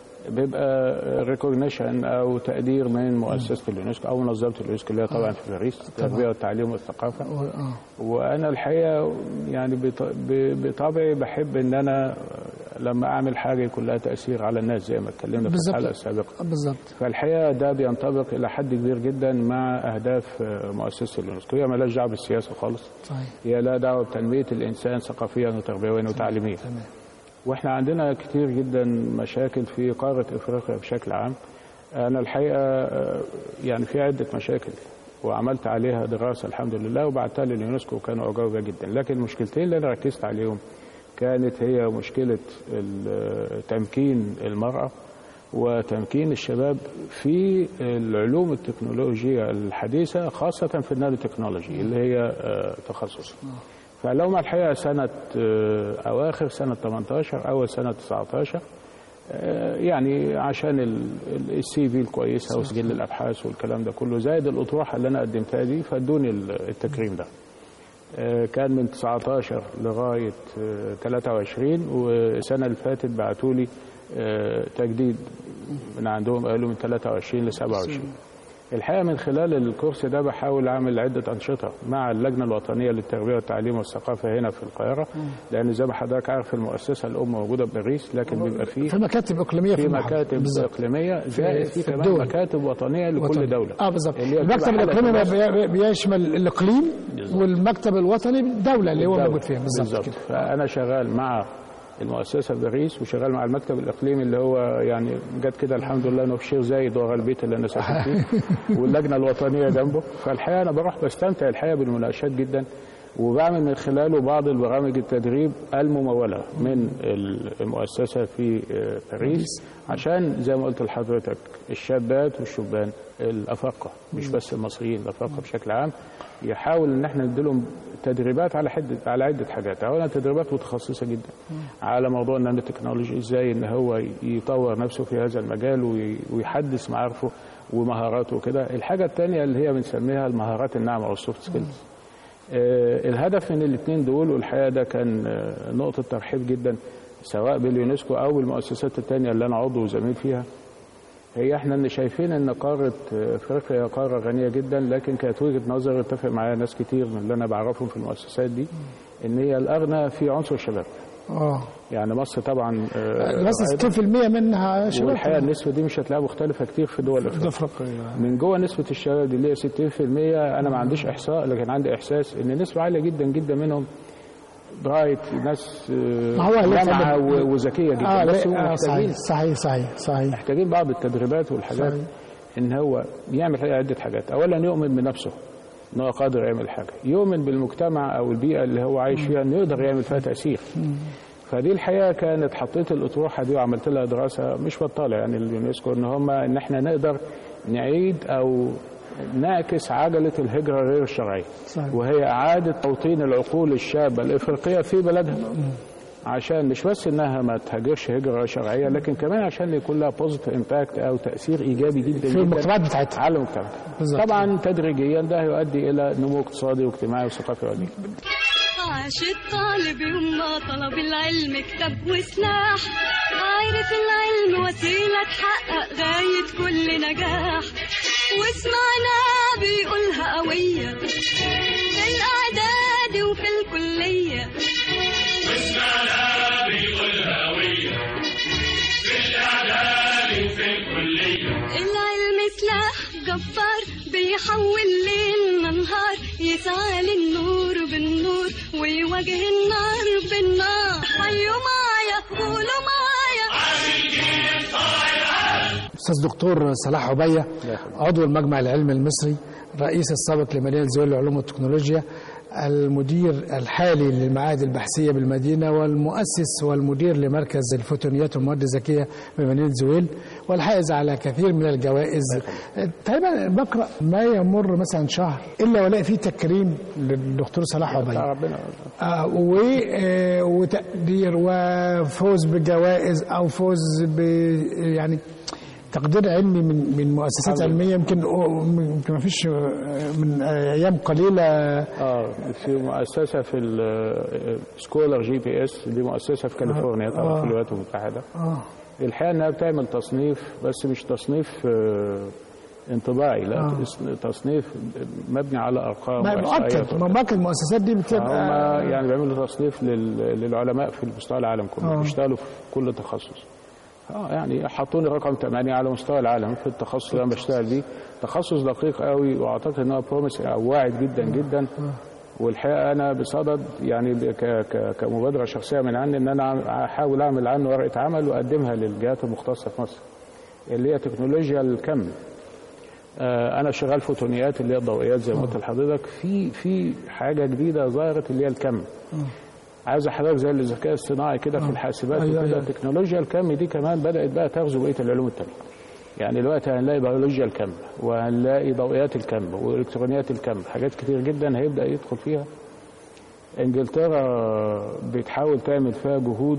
بيبقى ريكوجنيشن او تقدير من مؤسسه اليونسكو او منظمه اليونسكو اللي هي طبعا في باريس التربيه والتعليم والثقافه آه. وانا الحقيقه يعني بط- ب- بطبعي بحب ان انا لما اعمل حاجه يكون لها تاثير على الناس زي ما اتكلمنا في بالظبط. الحلقه السابقه آه، بالظبط فالحقيقه ده بينطبق الى حد كبير جدا مع اهداف مؤسسه اليونسكو هي مالهاش دعوه بالسياسه خالص صحيح هي لها دعوه بتنميه الانسان ثقافيا وتربويا وتعليميا تمام واحنا عندنا كتير جدا مشاكل في قاره افريقيا بشكل عام انا الحقيقه آه، يعني في عده مشاكل وعملت عليها دراسه الحمد لله وبعتها لليونسكو وكانوا اجاوبه جدا لكن المشكلتين اللي انا ركزت عليهم كانت هي مشكله ال- تمكين المراه وتمكين الشباب في العلوم التكنولوجية الحديثة خاصة في النانو تكنولوجي اللي هي آه، تخصص فلو الحقيقه سنه آه، اواخر سنه 18 اول سنه 19 آه، يعني عشان السي في الكويسه وسجل الابحاث والكلام ده كله زائد الاطروحه اللي انا قدمتها دي فادوني ال- التكريم ده آه، كان من 19 لغايه آه، 23 والسنه اللي فاتت بعتوا لي آه، تجديد من عندهم قالوا من 23 ل 27 الحقيقه من خلال الكورس ده بحاول اعمل عده انشطه مع اللجنه الوطنيه للتربيه والتعليم والثقافه هنا في القاهره لان زي ما حضرتك عارف المؤسسه الام موجوده بباريس لكن بيبقى فيه في مكاتب اقليميه في المحافظة. مكاتب بالظبط. اقليميه زائد في في كمان الدول. مكاتب وطنيه لكل وطني. دوله اه بالظبط اللي هي المكتب بتبقى الاقليمي حالة بي- بي- بيشمل الاقليم والمكتب الوطني الدوله اللي هو الدولة. موجود فيها بالظبط بالظبط كده فانا شغال مع المؤسسه في باريس وشغال مع المكتب الاقليمي اللي هو يعني جت كده الحمد لله انه في شيخ زايد ورا البيت اللي انا ساكن فيه واللجنه الوطنيه جنبه فالحقيقه انا بروح بستمتع الحقيقه بالمناقشات جدا وبعمل من خلاله بعض البرامج التدريب المموله من المؤسسه في آه، باريس عشان زي ما قلت لحضرتك الشابات والشبان الافارقه مش بس المصريين الافارقه بشكل عام يحاول ان احنا نديلهم تدريبات على حد على عده حاجات اولا تدريبات متخصصه جدا على موضوع النانو تكنولوجي ازاي ان هو يطور نفسه في هذا المجال وي- ويحدث معارفه ومهاراته وكده الحاجه الثانيه اللي هي بنسميها المهارات الناعمه والسوفت سكيلز آه، الهدف من الاثنين دول والحقيقه ده كان آه، نقطه ترحيب جدا سواء باليونسكو او بالمؤسسات الثانيه اللي انا عضو وزميل فيها هي احنا اللي شايفين ان قاره آه، افريقيا هي قاره غنيه جدا لكن كانت وجهه نظر اتفق معايا ناس كتير من اللي انا بعرفهم في المؤسسات دي ان هي الاغنى في عنصر الشباب اه يعني مصر طبعا آه، بس 60% منها شباب والحقيقه النسبه دي مش هتلاقيها مختلفه كتير في دول افريقيا افريقيا من جوه نسبة الشباب دي اللي هي 60% أنا ما عنديش إحصاء لكن عندي إحساس إن نسبة عالية جدا جدا منهم برايت ناس آه، ما هو اللي جامعة طبعا- و- وذكية جدا اه بس لا، هم آه محتاجين صحيح صحيح صحيح صحيح محتاجين بعض التدريبات والحاجات صحيح. إن هو يعمل عدة حاجات أولا يؤمن بنفسه إن هو قادر يعمل حاجة يؤمن بالمجتمع أو البيئة اللي هو عايش فيها إنه يقدر يعمل فيها تأثير فدي الحقيقه كانت حطيت الاطروحه دي وعملت لها دراسه مش بطاله يعني اليونسكو ان هم ان احنا نقدر نعيد او نعكس عجله الهجره غير الشرعيه صحيح. وهي اعاده توطين العقول الشابه الافريقيه في بلدها عشان مش بس انها ما تهاجرش هجره غير شرعيه لكن كمان عشان يكون لها بوزيتيف امباكت او تاثير ايجابي جدا في جدا المجتمعات بتاعتها على المجتمع بالظبط. طبعا تدريجيا ده هيؤدي الى نمو اقتصادي واجتماعي وثقافي وعلمي عاش الطالب يوم ما طلب العلم كتاب وسلاح عارف العلم وسيلة تحقق غاية كل نجاح واسمعنا بيقولها قوية في الإعداد وفي الكلية العلم سلاح جبار بيحول ليلنا نهار يسعى للنور بالنور ويواجه النار بالنار حيوا معايا قولوا معايا استاذ دكتور صلاح عبيه عضو المجمع العلمي المصري رئيس السابق لمدينه زويل للعلوم والتكنولوجيا المدير الحالي للمعاهد البحثيه بالمدينه والمؤسس والمدير لمركز الفوتونيات والمواد الذكيه بمدينه زويل والحائز على كثير من الجوائز تقريبا بقرا ما يمر مثلا شهر الا والاقي فيه تكريم للدكتور صلاح عبيه ربنا آه، و آه، وتقدير وفوز بجوائز او فوز ب يعني تقدير علمي من من مؤسسات الحمد علميه يمكن يمكن ما فيش من ايام قليله اه في مؤسسه في السكولر جي بي اس دي مؤسسه في كاليفورنيا طبعا آه. في الولايات المتحده اه الحقيقه انها بتعمل تصنيف بس مش تصنيف آه، انطباعي لا آه. تصنيف مبني على ارقام ما- وإحصائيات مؤكد مؤكد المؤسسات دي هم بتبقى يعني بيعملوا تصنيف لل- للعلماء في مستوى العالم كله آه. بيشتغلوا في كل تخصص اه يعني حطوني رقم 8 على مستوى العالم في التخصص اللي انا بشتغل بيه تخصص دقيق قوي واعتقد ان هو بروميس او واعد جدا جدا والحقيقه انا بصدد يعني ب- ك- ك- كمبادره شخصيه من عندي ان انا احاول اعمل عنه ورقه عمل واقدمها للجهات المختصه في مصر اللي هي تكنولوجيا الكم آه، انا شغال فوتونيات اللي هي الضوئيات زي ما قلت لحضرتك في في حاجه جديده ظهرت اللي هي الكم عايز حضرتك زي الذكاء الصناعي كده في الحاسبات أيوة، وكده أيوة. تكنولوجيا الكم دي كمان بدات بقى تغزو بقيه العلوم التانيه يعني دلوقتي هنلاقي بيولوجيا الكم وهنلاقي ضوئيات الكم والكترونيات الكم حاجات كتير جدا هيبدا يدخل فيها انجلترا بتحاول تعمل فيها جهود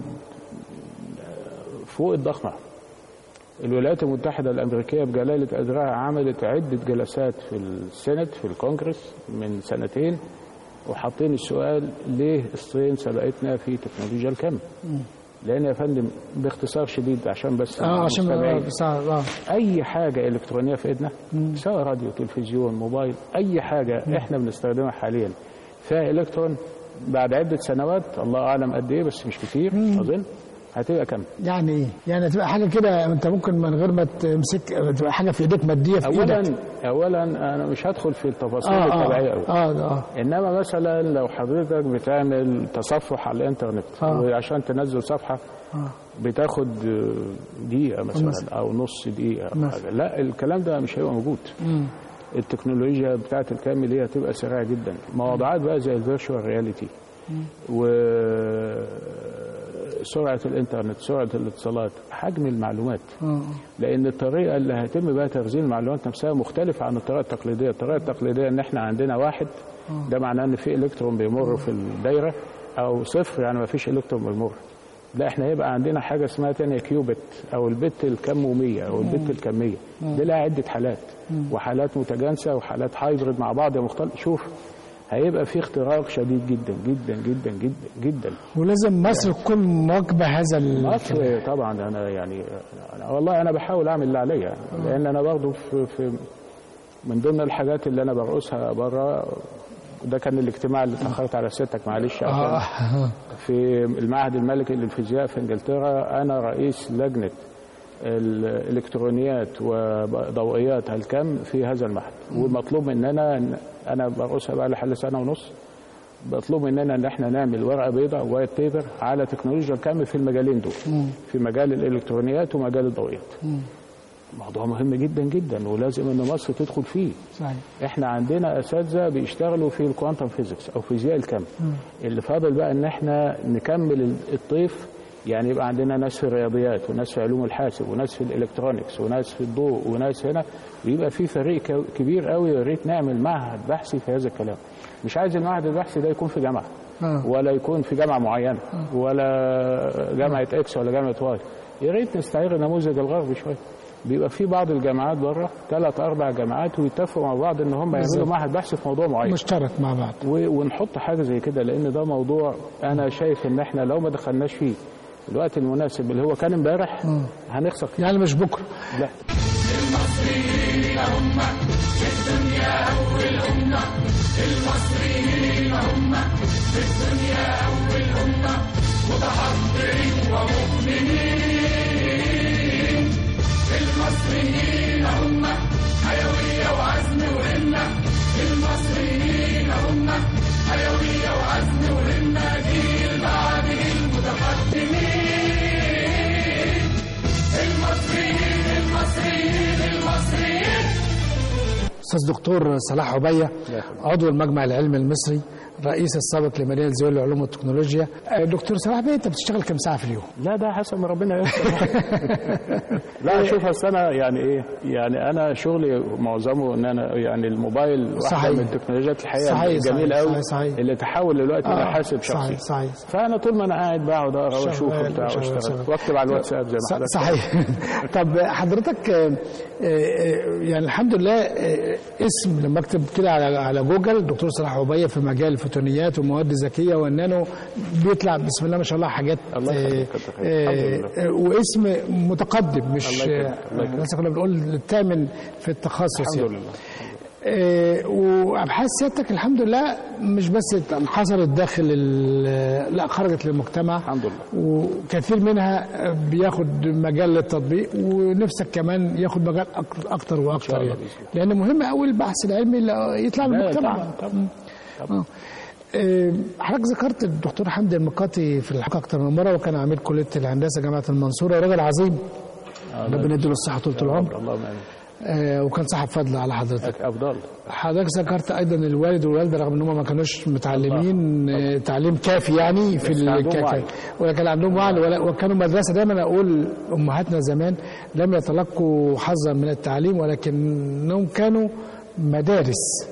فوق الضخمه الولايات المتحده الامريكيه بجلاله قدرها عملت عده جلسات في السنت في الكونجرس من سنتين وحاطين السؤال ليه الصين سبقتنا في تكنولوجيا الكم لان يا فندم باختصار شديد عشان بس اه عشان المستمعين. آه، ساعة اه اي حاجه الكترونيه في ايدنا سواء راديو تلفزيون موبايل اي حاجه احنا بنستخدمها حاليا فيها الكترون بعد عده سنوات الله اعلم قد ايه بس مش كتير اظن هتبقى كم يعني ايه؟ يعني تبقى حاجه كده انت ممكن من غير ما تمسك تبقى حاجه في ايديك ماديه في اولا ايدك اولا انا مش هدخل في التفاصيل اه الطبيعيه اه قوي اه اه انما مثلا لو حضرتك بتعمل تصفح على الانترنت آه. وعشان تنزل صفحه آه. بتاخد دقيقه مثلا مثلا. او نص دقيقه أو مثلا. حاجه لا الكلام ده مش هيبقى موجود التكنولوجيا بتاعت الكامل هي هتبقى سريعه جدا مواضيعات بقى زي الفيرتشوال رياليتي وسرعه الانترنت سرعه الاتصالات حجم المعلومات آه. لان الطريقه اللي هيتم بها تخزين المعلومات نفسها مختلفه عن الطريقه التقليديه الطريقه التقليديه ان احنا عندنا واحد ده معناه ان في الكترون بيمر في الدايره او صفر يعني ما فيش الكترون بيمر لا احنا هيبقى عندنا حاجه اسمها تانية كيوبت او البت الكموميه او البت الكميه دي لها عده حالات وحالات متجانسه وحالات هايبرد مع بعض مختلف شوف هيبقى في اختراق شديد جدا جدا جدا جدا جدا ولازم مصر تكون مواكبه هذا ال- مصر طبعا انا يعني أنا والله انا بحاول اعمل اللي عليا لان انا برضو في, في من ضمن الحاجات اللي انا برقصها بره ده كان الاجتماع اللي اتاخرت على سيادتك معلش عشان اه في المعهد الملكي للفيزياء في انجلترا انا رئيس لجنه الالكترونيات وضوئيات الكم في هذا المعهد والمطلوب مننا إن- انا برقصها بقى لحد سنه ونص مطلوب مننا ان احنا نعمل ورقه بيضاء وايت بيبر على تكنولوجيا الكم في المجالين دول في مجال الالكترونيات ومجال الضوئيات موضوع مهم جدا جدا ولازم ان مصر تدخل فيه صحيح احنا عندنا اساتذه بيشتغلوا في الكوانتم فيزيكس او فيزياء الكم اللي فاضل بقى ان احنا نكمل الطيف يعني يبقى عندنا ناس في الرياضيات وناس في علوم الحاسب وناس في الالكترونيكس وناس في الضوء وناس هنا ويبقى في فريق كو- كبير قوي يا ريت نعمل معهد بحثي في هذا الكلام مش عايز المعهد البحثي ده يكون في جامعه آه. ولا يكون في جامعه معينه ولا جامعه اكس ولا جامعه واي يا ريت نستعير نموذج الغرب شويه بيبقى في بعض الجامعات بره ثلاث اربع جامعات ويتفقوا مع بعض ان هم يعملوا بالظبط. معهد بحث في موضوع معين مشترك مع بعض و- ونحط حاجه زي كده لان ده موضوع انا شايف ان احنا لو ما دخلناش فيه الوقت المناسب اللي هو كان امبارح هنخسر فيه يعني مش بكره لا استاذ دكتور صلاح عبيه عضو المجمع العلمي المصري رئيس السابق لمدينه زويل للعلوم والتكنولوجيا آه، دكتور صلاح عبيه انت بتشتغل كم ساعه في اليوم؟ لا ده حسب ما ربنا ييسر لا شوف اصل انا يعني ايه يعني انا شغلي معظمه ان انا يعني الموبايل واحده صحيح. من التكنولوجيات الحقيقه صحيح، الجميله صحيح، قوي صحيح، صحيح. اللي تحول دلوقتي الى حاسب شخصي صحيح صحيح فانا طول ما انا قاعد بقعد اقرا واشوف شغال، وبتاع شغال، واشتغل شغال. واكتب على الواتساب زي ما ص- حضرتك صحيح طب حضرتك آه، آه، يعني الحمد لله آه، اسم لما اكتب كده على على جوجل دكتور صلاح عبيه في مجال الفوتونيات والمواد الذكيه والنانو بيطلع بسم الله ما شاء الله حاجات الله آه، يخليك، كتر خيرك. آه، الحمد لله. آه، واسم متقدم مش الله يكرمك، الله آه، يكرمك. لسه كنا بنقول الثامن في التخصص الحمد يعني. لله آه، وابحاث سيادتك الحمد لله مش بس انحصرت داخل ال- لا خرجت للمجتمع الحمد لله. وكثير منها بياخد مجال للتطبيق ونفسك كمان ياخد مجال أك- اكتر واكتر الله يعني بإذن لان مهم قوي البحث العلمي اللي يطلع لا، للمجتمع طبعاً، طبعاً. آه. آه، حضرتك ذكرت الدكتور حمدي المقاتي في الحلقه اكتر من مره وكان عميد كليه الهندسه جامعه المنصوره راجل عظيم ربنا يديله الصحه طول العمر اللهم امين آه، وكان صاحب فضل على حضرتك افضل حضرتك ذكرت ايضا الوالد والوالده رغم ان هم ما كانوش متعلمين آه، تعليم كافي يعني في بس عندهم الك- وعي. ولكن عندهم وعي ولا- وكانوا مدرسه دايما اقول امهاتنا زمان لم يتلقوا حظا من التعليم ولكنهم كانوا مدارس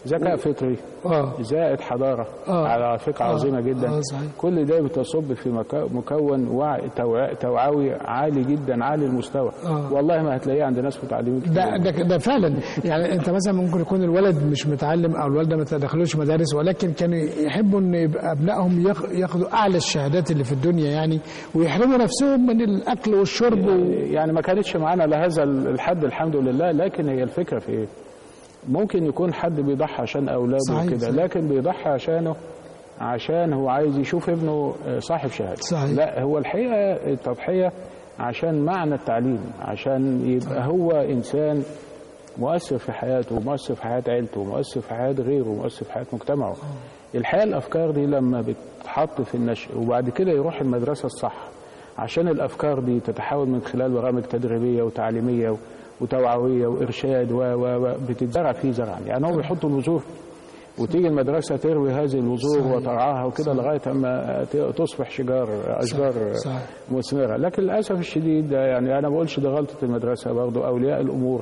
ذكاء فطري اه زائد حضاره آه. على فكره آه. عظيمه جدا آه، صحيح. كل ده بتصب في مكا- مكون وعي توع- توعوي عالي جدا عالي المستوى آه. والله ما هتلاقيه عند ناس متعلمين كتير. ده ده ده فعلا يعني انت مثلا ممكن يكون الولد مش متعلم او الوالده ما تدخلوش مدارس ولكن كانوا يحبوا ان يبقى ابنائهم ياخ- ياخدوا اعلى الشهادات اللي في الدنيا يعني ويحرموا نفسهم من الاكل والشرب و... يعني ما كانتش معانا لهذا الحد الحمد لله لكن هي الفكره في ايه؟ ممكن يكون حد بيضحي عشان اولاده صحيح، وكده صحيح. لكن بيضحي عشانه عشان هو عايز يشوف ابنه صاحب شهاده صحيح. لا هو الحقيقه التضحيه عشان معنى التعليم عشان يبقى هو انسان مؤثر في حياته ومؤثر في حياه عيلته ومؤثر في حياه غيره ومؤثر في حياه مجتمعه الحقيقه الافكار دي لما بتتحط في النشء وبعد كده يروح المدرسه الصح عشان الافكار دي تتحول من خلال برامج تدريبيه وتعليميه و- وتوعويه وارشاد و و و بتتزرع فيه زرعا يعني هم بيحطوا البذور وتيجي المدرسه تروي هذه البذور صحيح. وترعاها وكده لغايه اما ت- تصبح شجار اشجار صحيح. مثمره لكن للاسف الشديد ده يعني انا ما بقولش ده غلطه المدرسه برضه اولياء الامور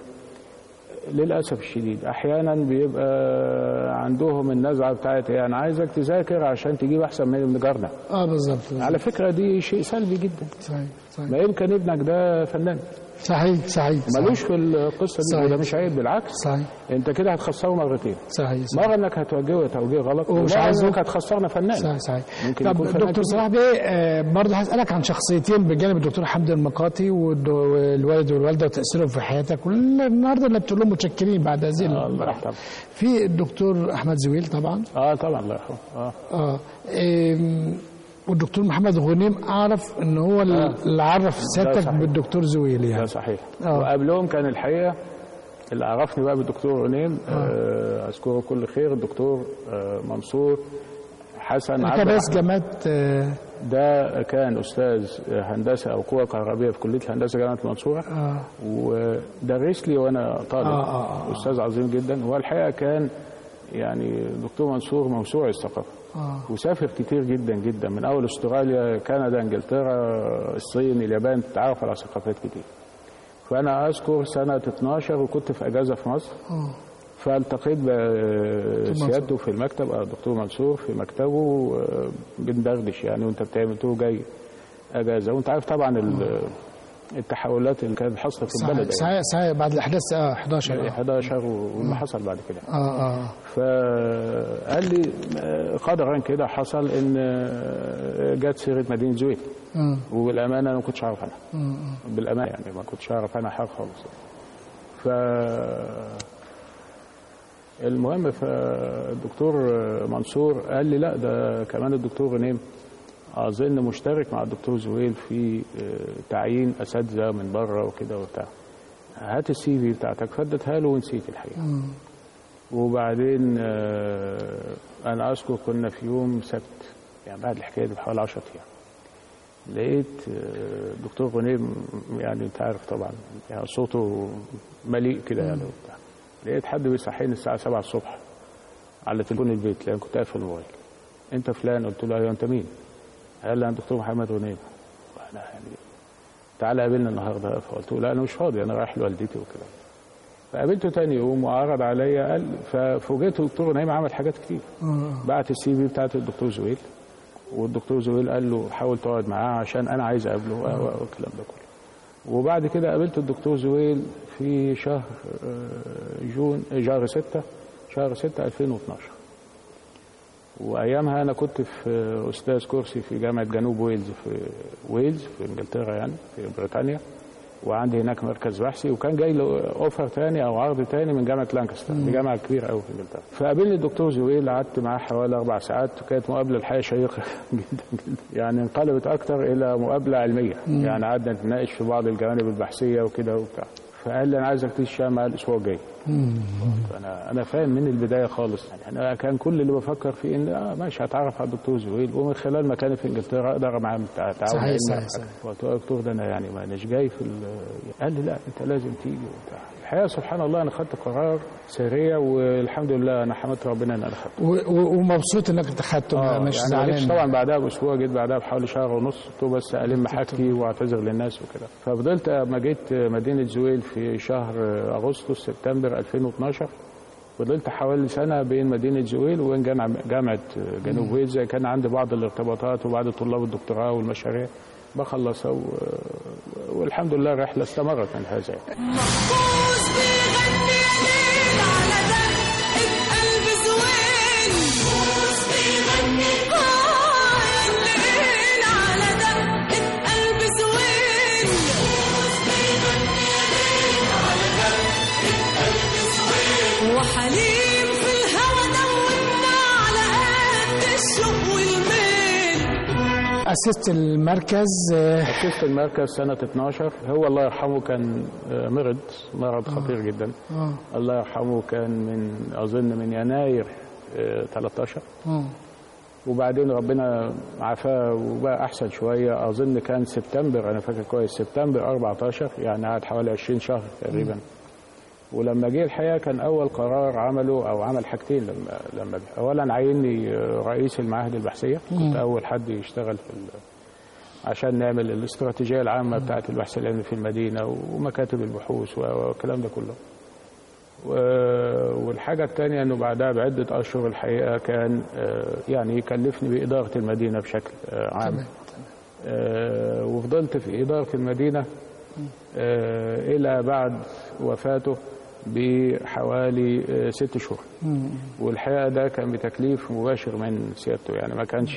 للاسف الشديد احيانا بيبقى عندهم النزعه بتاعت ايه انا عايزك تذاكر عشان تجيب احسن من ابن جارنا اه بالظبط على فكره دي شيء سلبي جدا صحيح صحيح ما يمكن ابنك ده فنان صحيح صحيح ملوش في القصه دي صحيح. وده مش عيب بالعكس صحيح انت كده هتخسره مرتين صحيح صحيح مره انك هتوجهه توجيه غلط ومش ومره عايزه. انك هتخسرنا فنان صحيح صحيح ممكن طب يكون فنان دكتور كبير. صلاح بيه آه، برضه هسألك عن شخصيتين بجانب الدكتور حمدي المقاطي والد- والوالد والوالده وتأثيرهم في حياتك والنهارده اللي بتقول لهم متشكرين بعد هذه آه، الله المراحل. يرحمه في الدكتور احمد زويل طبعا اه طبعا الله يرحمه اه اه إم، والدكتور محمد غنيم اعرف ان هو اللي عرف سيادتك صحيح. بالدكتور زويل ده يعني صحيح آه. وقبلهم كان الحقيقه اللي عرفني بقى بالدكتور غنيم آه، اذكره كل خير الدكتور آه، منصور حسن اللي عبد كان رئيس الرحمن. جامعه آه، ده كان استاذ هندسه او قوى كهربيه في كليه الهندسه جامعه المنصوره آه. ودرس لي وانا طالب آه، آه، آه. استاذ عظيم جدا هو الحقيقه كان يعني دكتور منصور موسوعي الثقافه آه. وسافر كتير جدا جدا من اول استراليا كندا انجلترا الصين اليابان تعرف على ثقافات كتير فانا اذكر سنه 12 وكنت في اجازه في مصر آه. فالتقيت بسيادته في المكتب آه، الدكتور منصور في مكتبه آه، بندردش يعني وانت بتعمل قلت له جاي اجازه وانت عارف طبعا ال- التحولات اللي كانت حاصله في صحيح البلد يعني صحيح صحيح بعد الاحداث اه 11 آه. 11 واللي حصل بعد كده اه اه فقال لي آه، قدرا كده حصل ان آه، جت سيره مدينه زويل مم. وبالامانه انا ما كنتش اعرف عنها مم. بالامانه يعني ما كنتش اعرف عنها حاجه خالص ف المهم فالدكتور منصور قال لي لا ده كمان الدكتور غنيم اظن مشترك مع الدكتور زويل في آه، تعيين اساتذه من بره وكده وبتاع هات السي في بتاعتك فادتها له ونسيت الحقيقه وبعدين آه، انا اذكر كنا في يوم سبت يعني بعد الحكايه دي بحوالي 10 ايام لقيت آه، الدكتور غنيم يعني انت عارف طبعا يعني صوته مليء كده يعني وبتاع لقيت حد بيصحيني الساعه 7 الصبح على تليفون البيت لان كنت قافل الموبايل انت فلان قلت له ايوه انت مين؟ قال لي انا الدكتور محمد غنيم وانا يعني تعالى قابلنا النهارده فقلت له لا انا مش فاضي انا رايح لوالدتي وكده فقابلته تاني يوم وعرض عليا قال ففوجئت الدكتور غنيم عمل حاجات كتير بعت السي في بتاعت الدكتور زويل والدكتور زويل قال له حاول تقعد معاه عشان انا عايز اقابله و- و- والكلام ده كله وبعد كده قابلت الدكتور زويل في شهر آه، جون شهر 6 شهر 6 2012 وايامها انا كنت في استاذ كرسي في جامعه جنوب ويلز في ويلز في انجلترا يعني في بريطانيا وعندي هناك مركز بحثي وكان جاي له اوفر تاني او عرض تاني من جامعه لانكستر دي جامعه كبيره قوي في انجلترا فقابلني الدكتور زويل قعدت معاه حوالي اربع ساعات وكانت مقابله الحقيقه شيقه جدا جدا يعني انقلبت اكتر الى مقابله علميه يعني قعدنا نتناقش في بعض الجوانب البحثيه وكده وبتاع فقال لي انا عايزك تيجي الشام معايا الاسبوع الجاي فانا انا فاهم من البدايه خالص يعني انا كان كل اللي بفكر فيه ان اه ماشي هتعرف على الدكتور زويل ومن خلال مكاني في انجلترا اقدر معاه تع- تعاون صحيح، علمي صحيح، أو حاجة. صحيح. قلت له يا دكتور ده انا يعني ما اناش جاي في ال- قال لي لا انت لازم تيجي وبتاع الحقيقه سبحان الله انا خدت قرار سريع والحمد لله انا حمدت ربنا ان انا خدته و- و- ومبسوط انك اتخذته اه مش يعني ما جيتش زعلان طبعا بعدها باسبوع جيت بعدها بحوالي شهر ونص قلت له بس الم حاجتي واعتذر للناس وكده ففضلت ما جيت مدينه زويل في شهر اغسطس سبتمبر 2012 فضلت حوالي سنه بين مدينه زويل وبين جامعه جامعه جنوب ويلز كان عندي بعض الارتباطات وبعض طلاب الدكتوراه والمشاريع بخلصها و... والحمد لله الرحله استمرت من هذا محفوظ بيغني ليل على دقة قلب زوين محفوظ بيغني آه الليل على دقة قلب زوين محفوظ بيغني ليل على دقة قلب زوين وحليم في الهوى دوبنا على قد الشوق والميل أسست المركز آه، أسست المركز سنة 12 هو الله يرحمه كان آه، مرض مرض خطير جدا آه. الله يرحمه كان من أظن من يناير آه، 13 آه. وبعدين ربنا عافاه وبقى أحسن شوية أظن كان سبتمبر أنا فاكر كويس سبتمبر 14 يعني قعد حوالي 20 شهر تقريبا ولما جه الحقيقة كان أول قرار عمله أو عمل حاجتين لما لما أولا عيني آه، رئيس المعاهد البحثية كنت أول حد يشتغل في ال- عشان نعمل الاستراتيجية العامة بتاعة البحث العلمي في المدينة ومكاتب البحوث و- والكلام ده كله و- والحاجة الثانية أنه بعدها بعدة أشهر الحقيقة كان آه، يعني يكلفني بإدارة المدينة بشكل آه، عام تمام. آه، وفضلت في إدارة المدينة آه، إلى بعد وفاته بحوالي آه، ست شهور والحقيقة ده كان بتكليف مباشر من سيادته يعني ما كانش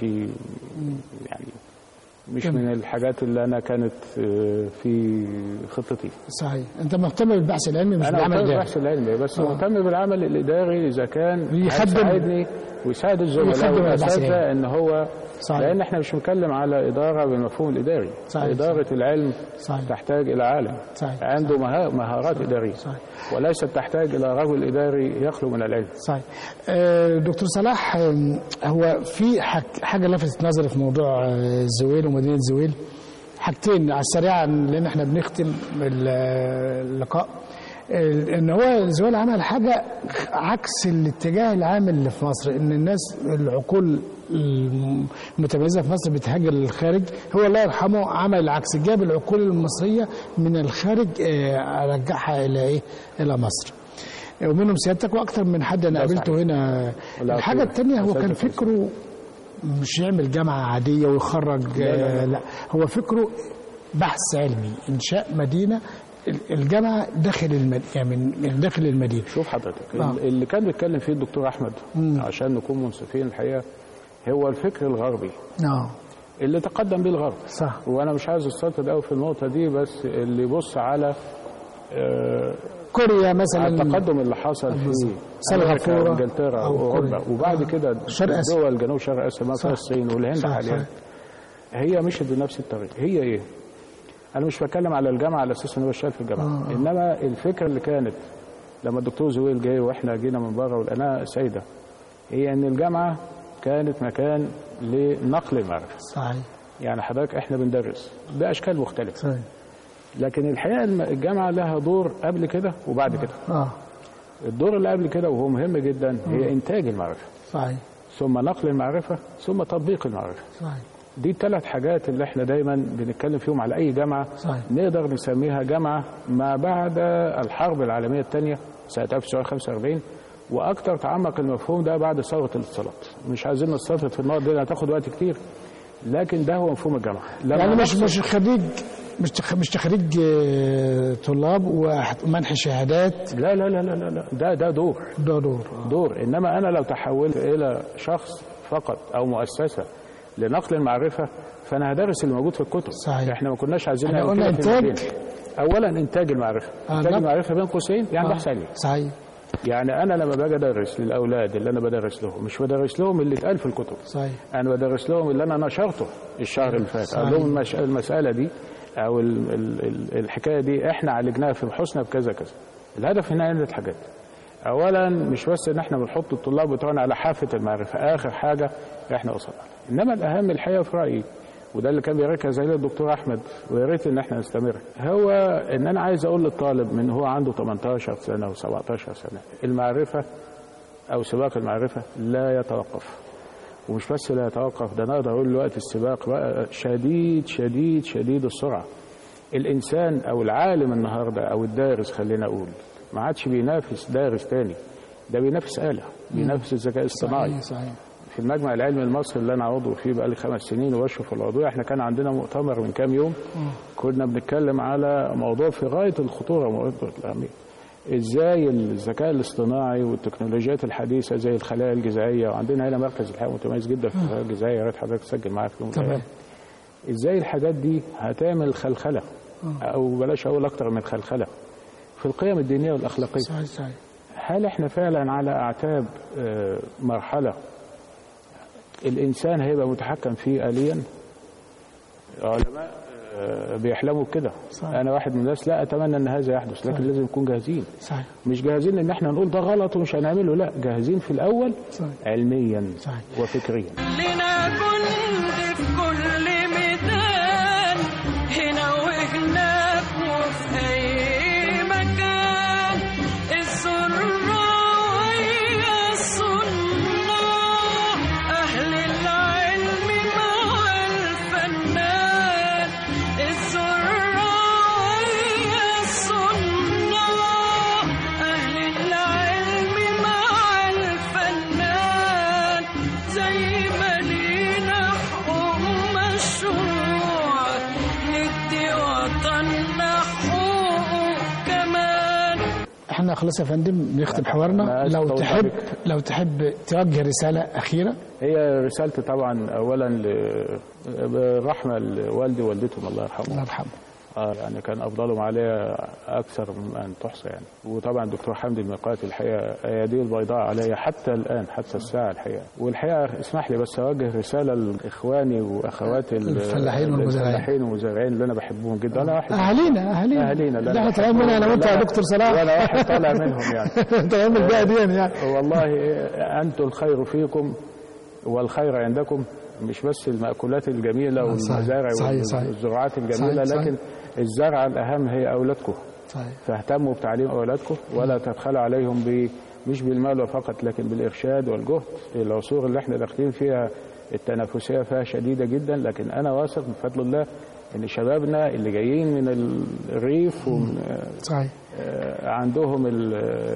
يعني مش تمام. من الحاجات اللي أنا كانت آه، في خطتي صحيح أنت مهتم بالبحث العلمي مش انا بالعمل مهتم الإداري بالبحث العلمي بس آه. مهتم بالعمل الاداري اذا كان يخدم- هيساعدني ويساعد الزملاء يخدم البحث والاساتذه العلمي. ان هو صحيح. لان احنا مش بنتكلم على اداره بالمفهوم الاداري صحيح. اداره العلم صحيح. تحتاج الى عالم صحيح. عنده مها- مهارات اداريه صحيح. وليست تحتاج الى رجل اداري يخلو من العلم صحيح آه، دكتور صلاح آم، هو في حاج- حاجه لفتت نظري في موضوع آه، زويل ومدينه زويل حاجتين على السريع لان احنا بنختم ال- اللقاء آه، ان هو زويل عمل حاجه عكس الاتجاه العام اللي في مصر ان الناس العقول المتميزه في مصر بتهاجر للخارج هو الله يرحمه عمل العكس جاب العقول المصريه من الخارج آه، رجعها الى ايه الى مصر ومنهم سيادتك واكثر من حد انا ده قابلته صحيح. هنا لا، الحاجه طبعا. الثانيه هو كان أساتذة فكره مش يعمل جامعه عاديه ويخرج لا، لا، لا. آه، لا هو فكره بحث علمي انشاء مدينه ال- الجامعه داخل المد... يعني من من داخل المدينه شوف حضرتك آه. اللي كان بيتكلم فيه الدكتور احمد عشان نكون منصفين الحقيقه هو الفكر الغربي اه اللي تقدم به الغرب صح وانا مش عايز استطرد قوي في النقطه دي بس اللي يبص على آه، كوريا مثلا التقدم اللي حصل في سنغافورة أمريكا وانجلترا أو واوروبا كوريا. وبعد آه. كده شرق آسيا. دول جنوب شرق اسيا مثلا صح. الصين والهند صح، حاليا صح. هي مشت بنفس الطريق هي ايه؟ انا مش بتكلم على الجامعه على اساس ان هو شغال في الجامعه آه. انما الفكره اللي كانت لما الدكتور زويل جاي واحنا جينا من بره ولقيناها سيده هي ان الجامعه كانت مكان لنقل المعرفه صحيح يعني حضرتك احنا بندرس باشكال مختلفه صحيح لكن الحقيقه الم- الجامعه لها دور قبل كده وبعد كده اه الدور اللي قبل كده وهو مهم جدا هي انتاج المعرفه صحيح ثم نقل المعرفه ثم تطبيق المعرفه صحيح دي الثلاث حاجات اللي احنا دايما بنتكلم فيهم على اي جامعه صحيح. نقدر نسميها جامعه ما بعد الحرب العالميه الثانيه سنه 1945 واكثر تعمق المفهوم ده بعد ثوره الاتصالات مش عايزين نستطرد في النقط دي هتاخد وقت كتير لكن ده هو مفهوم الجامعه لما يعني مش نحصل- مش خريج مش تخ- مش تخريج آه، طلاب ومنح شهادات لا لا لا لا لا لا. ده ده دور ده دور آه. دور انما انا لو تحولت الى شخص فقط او مؤسسه لنقل المعرفه فانا هدرس اللي موجود في الكتب صحيح. احنا ما كناش عايزين احنا نعمل قلنا كده في إنتاج. المدينة. اولا انتاج المعرفه آه، انتاج نعم. المعرفه بين قوسين يعني آه. بحث علمي صحيح يعني انا لما باجي ادرس للاولاد اللي انا بدرس لهم مش بدرس لهم اللي اتقال في الكتب صحيح انا بدرس لهم اللي انا نشرته الشهر اللي فات صحيح. اقول لهم المش... المساله دي او ال... ال... ال- الحكايه دي احنا عالجناها في بحوثنا بكذا كذا الهدف هنا عده حاجات اولا مش بس ان احنا بنحط الطلاب بتوعنا على حافه المعرفه اخر حاجه احنا وصلنا لها. انما الاهم الحقيقه في رايي وده اللي كان بيركز عليه الدكتور احمد ويا ريت ان احنا نستمر هو ان انا عايز اقول للطالب من هو عنده 18 سنه و17 سنه المعرفه او سباق المعرفه لا يتوقف ومش بس لا يتوقف ده انا اقدر اقول وقت السباق بقى شديد شديد شديد السرعه الانسان او العالم النهارده او الدارس خلينا اقول ما عادش بينافس دارس تاني ده بينافس آلة بينافس الذكاء الاصطناعي صحيح صحيح في المجمع العلمي المصري اللي انا عضو فيه بقالي خمس سنين وبشرف العضويه احنا كان عندنا مؤتمر من كام يوم كنا بنتكلم على موضوع في غايه الخطوره وغايه الاهميه ازاي الذكاء الاصطناعي والتكنولوجيات الحديثه زي الخلايا الجذعيه وعندنا هنا مركز الحياه متميز جدا في الخلايا الجذعيه يا ريت حضرتك تسجل معايا في يوم من تمام. الأيام. ازاي الحاجات دي هتعمل خلخله او بلاش اقول اكتر من خلخله في القيم الدينيه والاخلاقيه صحيح صحيح هل احنا فعلا على اعتاب آه، مرحله الانسان هيبقى متحكم فيه اليا علماء آه، بيحلموا بكده صحيح. انا واحد من الناس لا اتمنى ان هذا يحدث لكن لازم نكون جاهزين صحيح مش جاهزين ان احنا نقول ده غلط ومش هنعمله لا جاهزين في الاول صحيح. علميا صحيح. وفكريا لنا جند في كل ميدان هنا وهناك وفي أي مكان الزراعية الصناع أهل العلم مع الفنان الزراعية الصناع أهل العلم مع الفنان زي ما لينا حقوق مشروع ندي وطننا حقوق كمان احنا خلاص يا فندم نختم حوارنا أنا آسف لو طولت تحب عليك. لو تحب توجه رساله اخيره هي رسالتي طبعا اولا ل- بالرحمه لوالدي ووالدتهم الله يرحمهم الله يرحمه اه يعني كان افضلهم عليا اكثر من ان تحصى يعني وطبعا الدكتور حمدي الميقاتي الحقيقه اياديه البيضاء عليا حتى الان حتى الساعه الحقيقه والحقيقه اسمح لي بس اوجه رساله لاخواني واخواتي ال- الفلاحين والمزارعين. الفلاحين والمزارعين اللي انا بحبهم جدا انا واحد اهالينا اهالينا اهالينا اللي احنا طالعين منها انا وانت يا لا، دكتور صلاح وانا واحد طالع منهم يعني طالعين من البيئه دي يعني والله أنتم الخير فيكم والخير عندكم مش بس المأكولات الجميلة صحيح، والمزارع صحيح، صحيح. والزراعات الجميلة صحيح، صحيح. لكن الزرعة الأهم هي أولادكم صحيح فاهتموا بتعليم أولادكم ولا تبخلوا عليهم ب مش بالمال فقط لكن بالإرشاد والجهد العصور اللي احنا داخلين فيها التنافسية فيها شديدة جدا لكن أنا واثق بفضل الله إن شبابنا اللي جايين من الريف ومن صحيح آه، عندهم ال-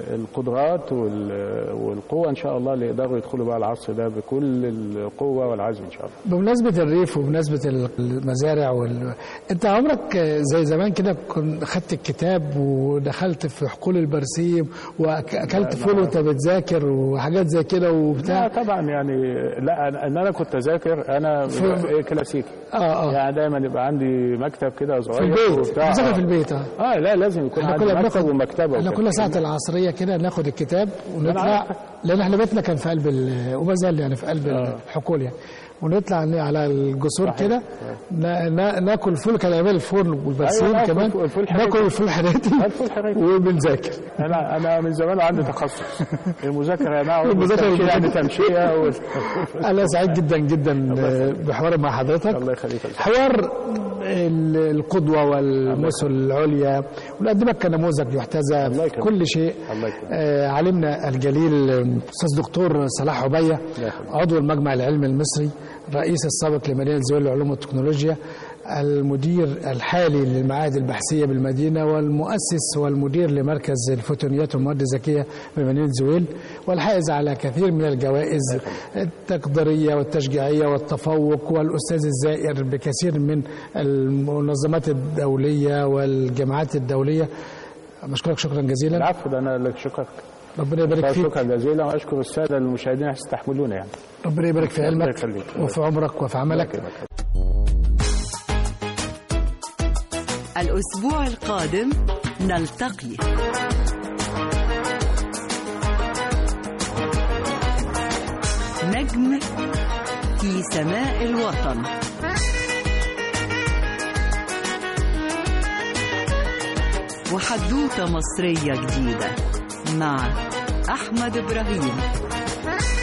القدرات وال- والقوة إن شاء الله اللي يقدروا يدخلوا بقى العصر ده بكل القوة والعزم إن شاء الله بمناسبة الريف وبمناسبة المزارع وال... انت عمرك زي زمان كده كنت خدت الكتاب ودخلت في حقول البرسيم واكلت فول وانت بتذاكر وحاجات زي كده لا وبتاع طبعا يعني لا أنا- ان انا كنت اذاكر انا في- إيه كلاسيكي اه اه يعني دايما يبقى عندي مكتب كده في صغير البيت وبتاع. بتذاكر في البيت اه اه لا لازم يكون احنا عندي كنا مكتب بناخد ومكتبه احنا وكده. كل ساعة العصرية كده ناخد الكتاب ونطلع عارفة. لان احنا بيتنا كان في قلب ال- وما زال يعني في قلب الحقول يعني ونطلع على الجسور صحيح. كده نا- نا- ناكل فول كان ايام الفول والبرسيم أيوة، ناكل كمان فول- الفول حراتي. ناكل الفول حراتي الفول حراتي. وبنذاكر انا انا من زمان عندي تخصص المذاكره انا اقعد المذاكرة والتمشية يعني والمذاكرة. تمشيه و... انا سعيد جدا جدا بحواري مع حضرتك الله يخليك يا أستاذ. حوار ال- القدوة والمثل العليا ونقدمك كنموذج يحتذى الله في يكرمك. كل شيء الله يكرمك. آه، علمنا الجليل آه، أستاذ دكتور صلاح عبية يخليك. عضو المجمع العلمي المصري الرئيس السابق لمدينة زويل للعلوم والتكنولوجيا المدير الحالي للمعاهد البحثية بالمدينة والمؤسس والمدير لمركز الفوتونيات والمواد الذكية بمدينة زويل والحائز على كثير من الجوائز التقديرية والتشجيعية والتفوق والأستاذ الزائر بكثير من المنظمات الدولية والجامعات الدولية بشكرك شكرا جزيلا العفو ده انا اللي شكرك ربنا يبارك فيك شكرا جزيلا واشكر الساده المشاهدين يستحملونا يعني ربنا يبارك في الله علمك يخليك. وفي عمرك وفي عملك الأسبوع القادم نلتقي نجم في سماء الوطن وحدوتة مصرية جديدة مع أحمد إبراهيم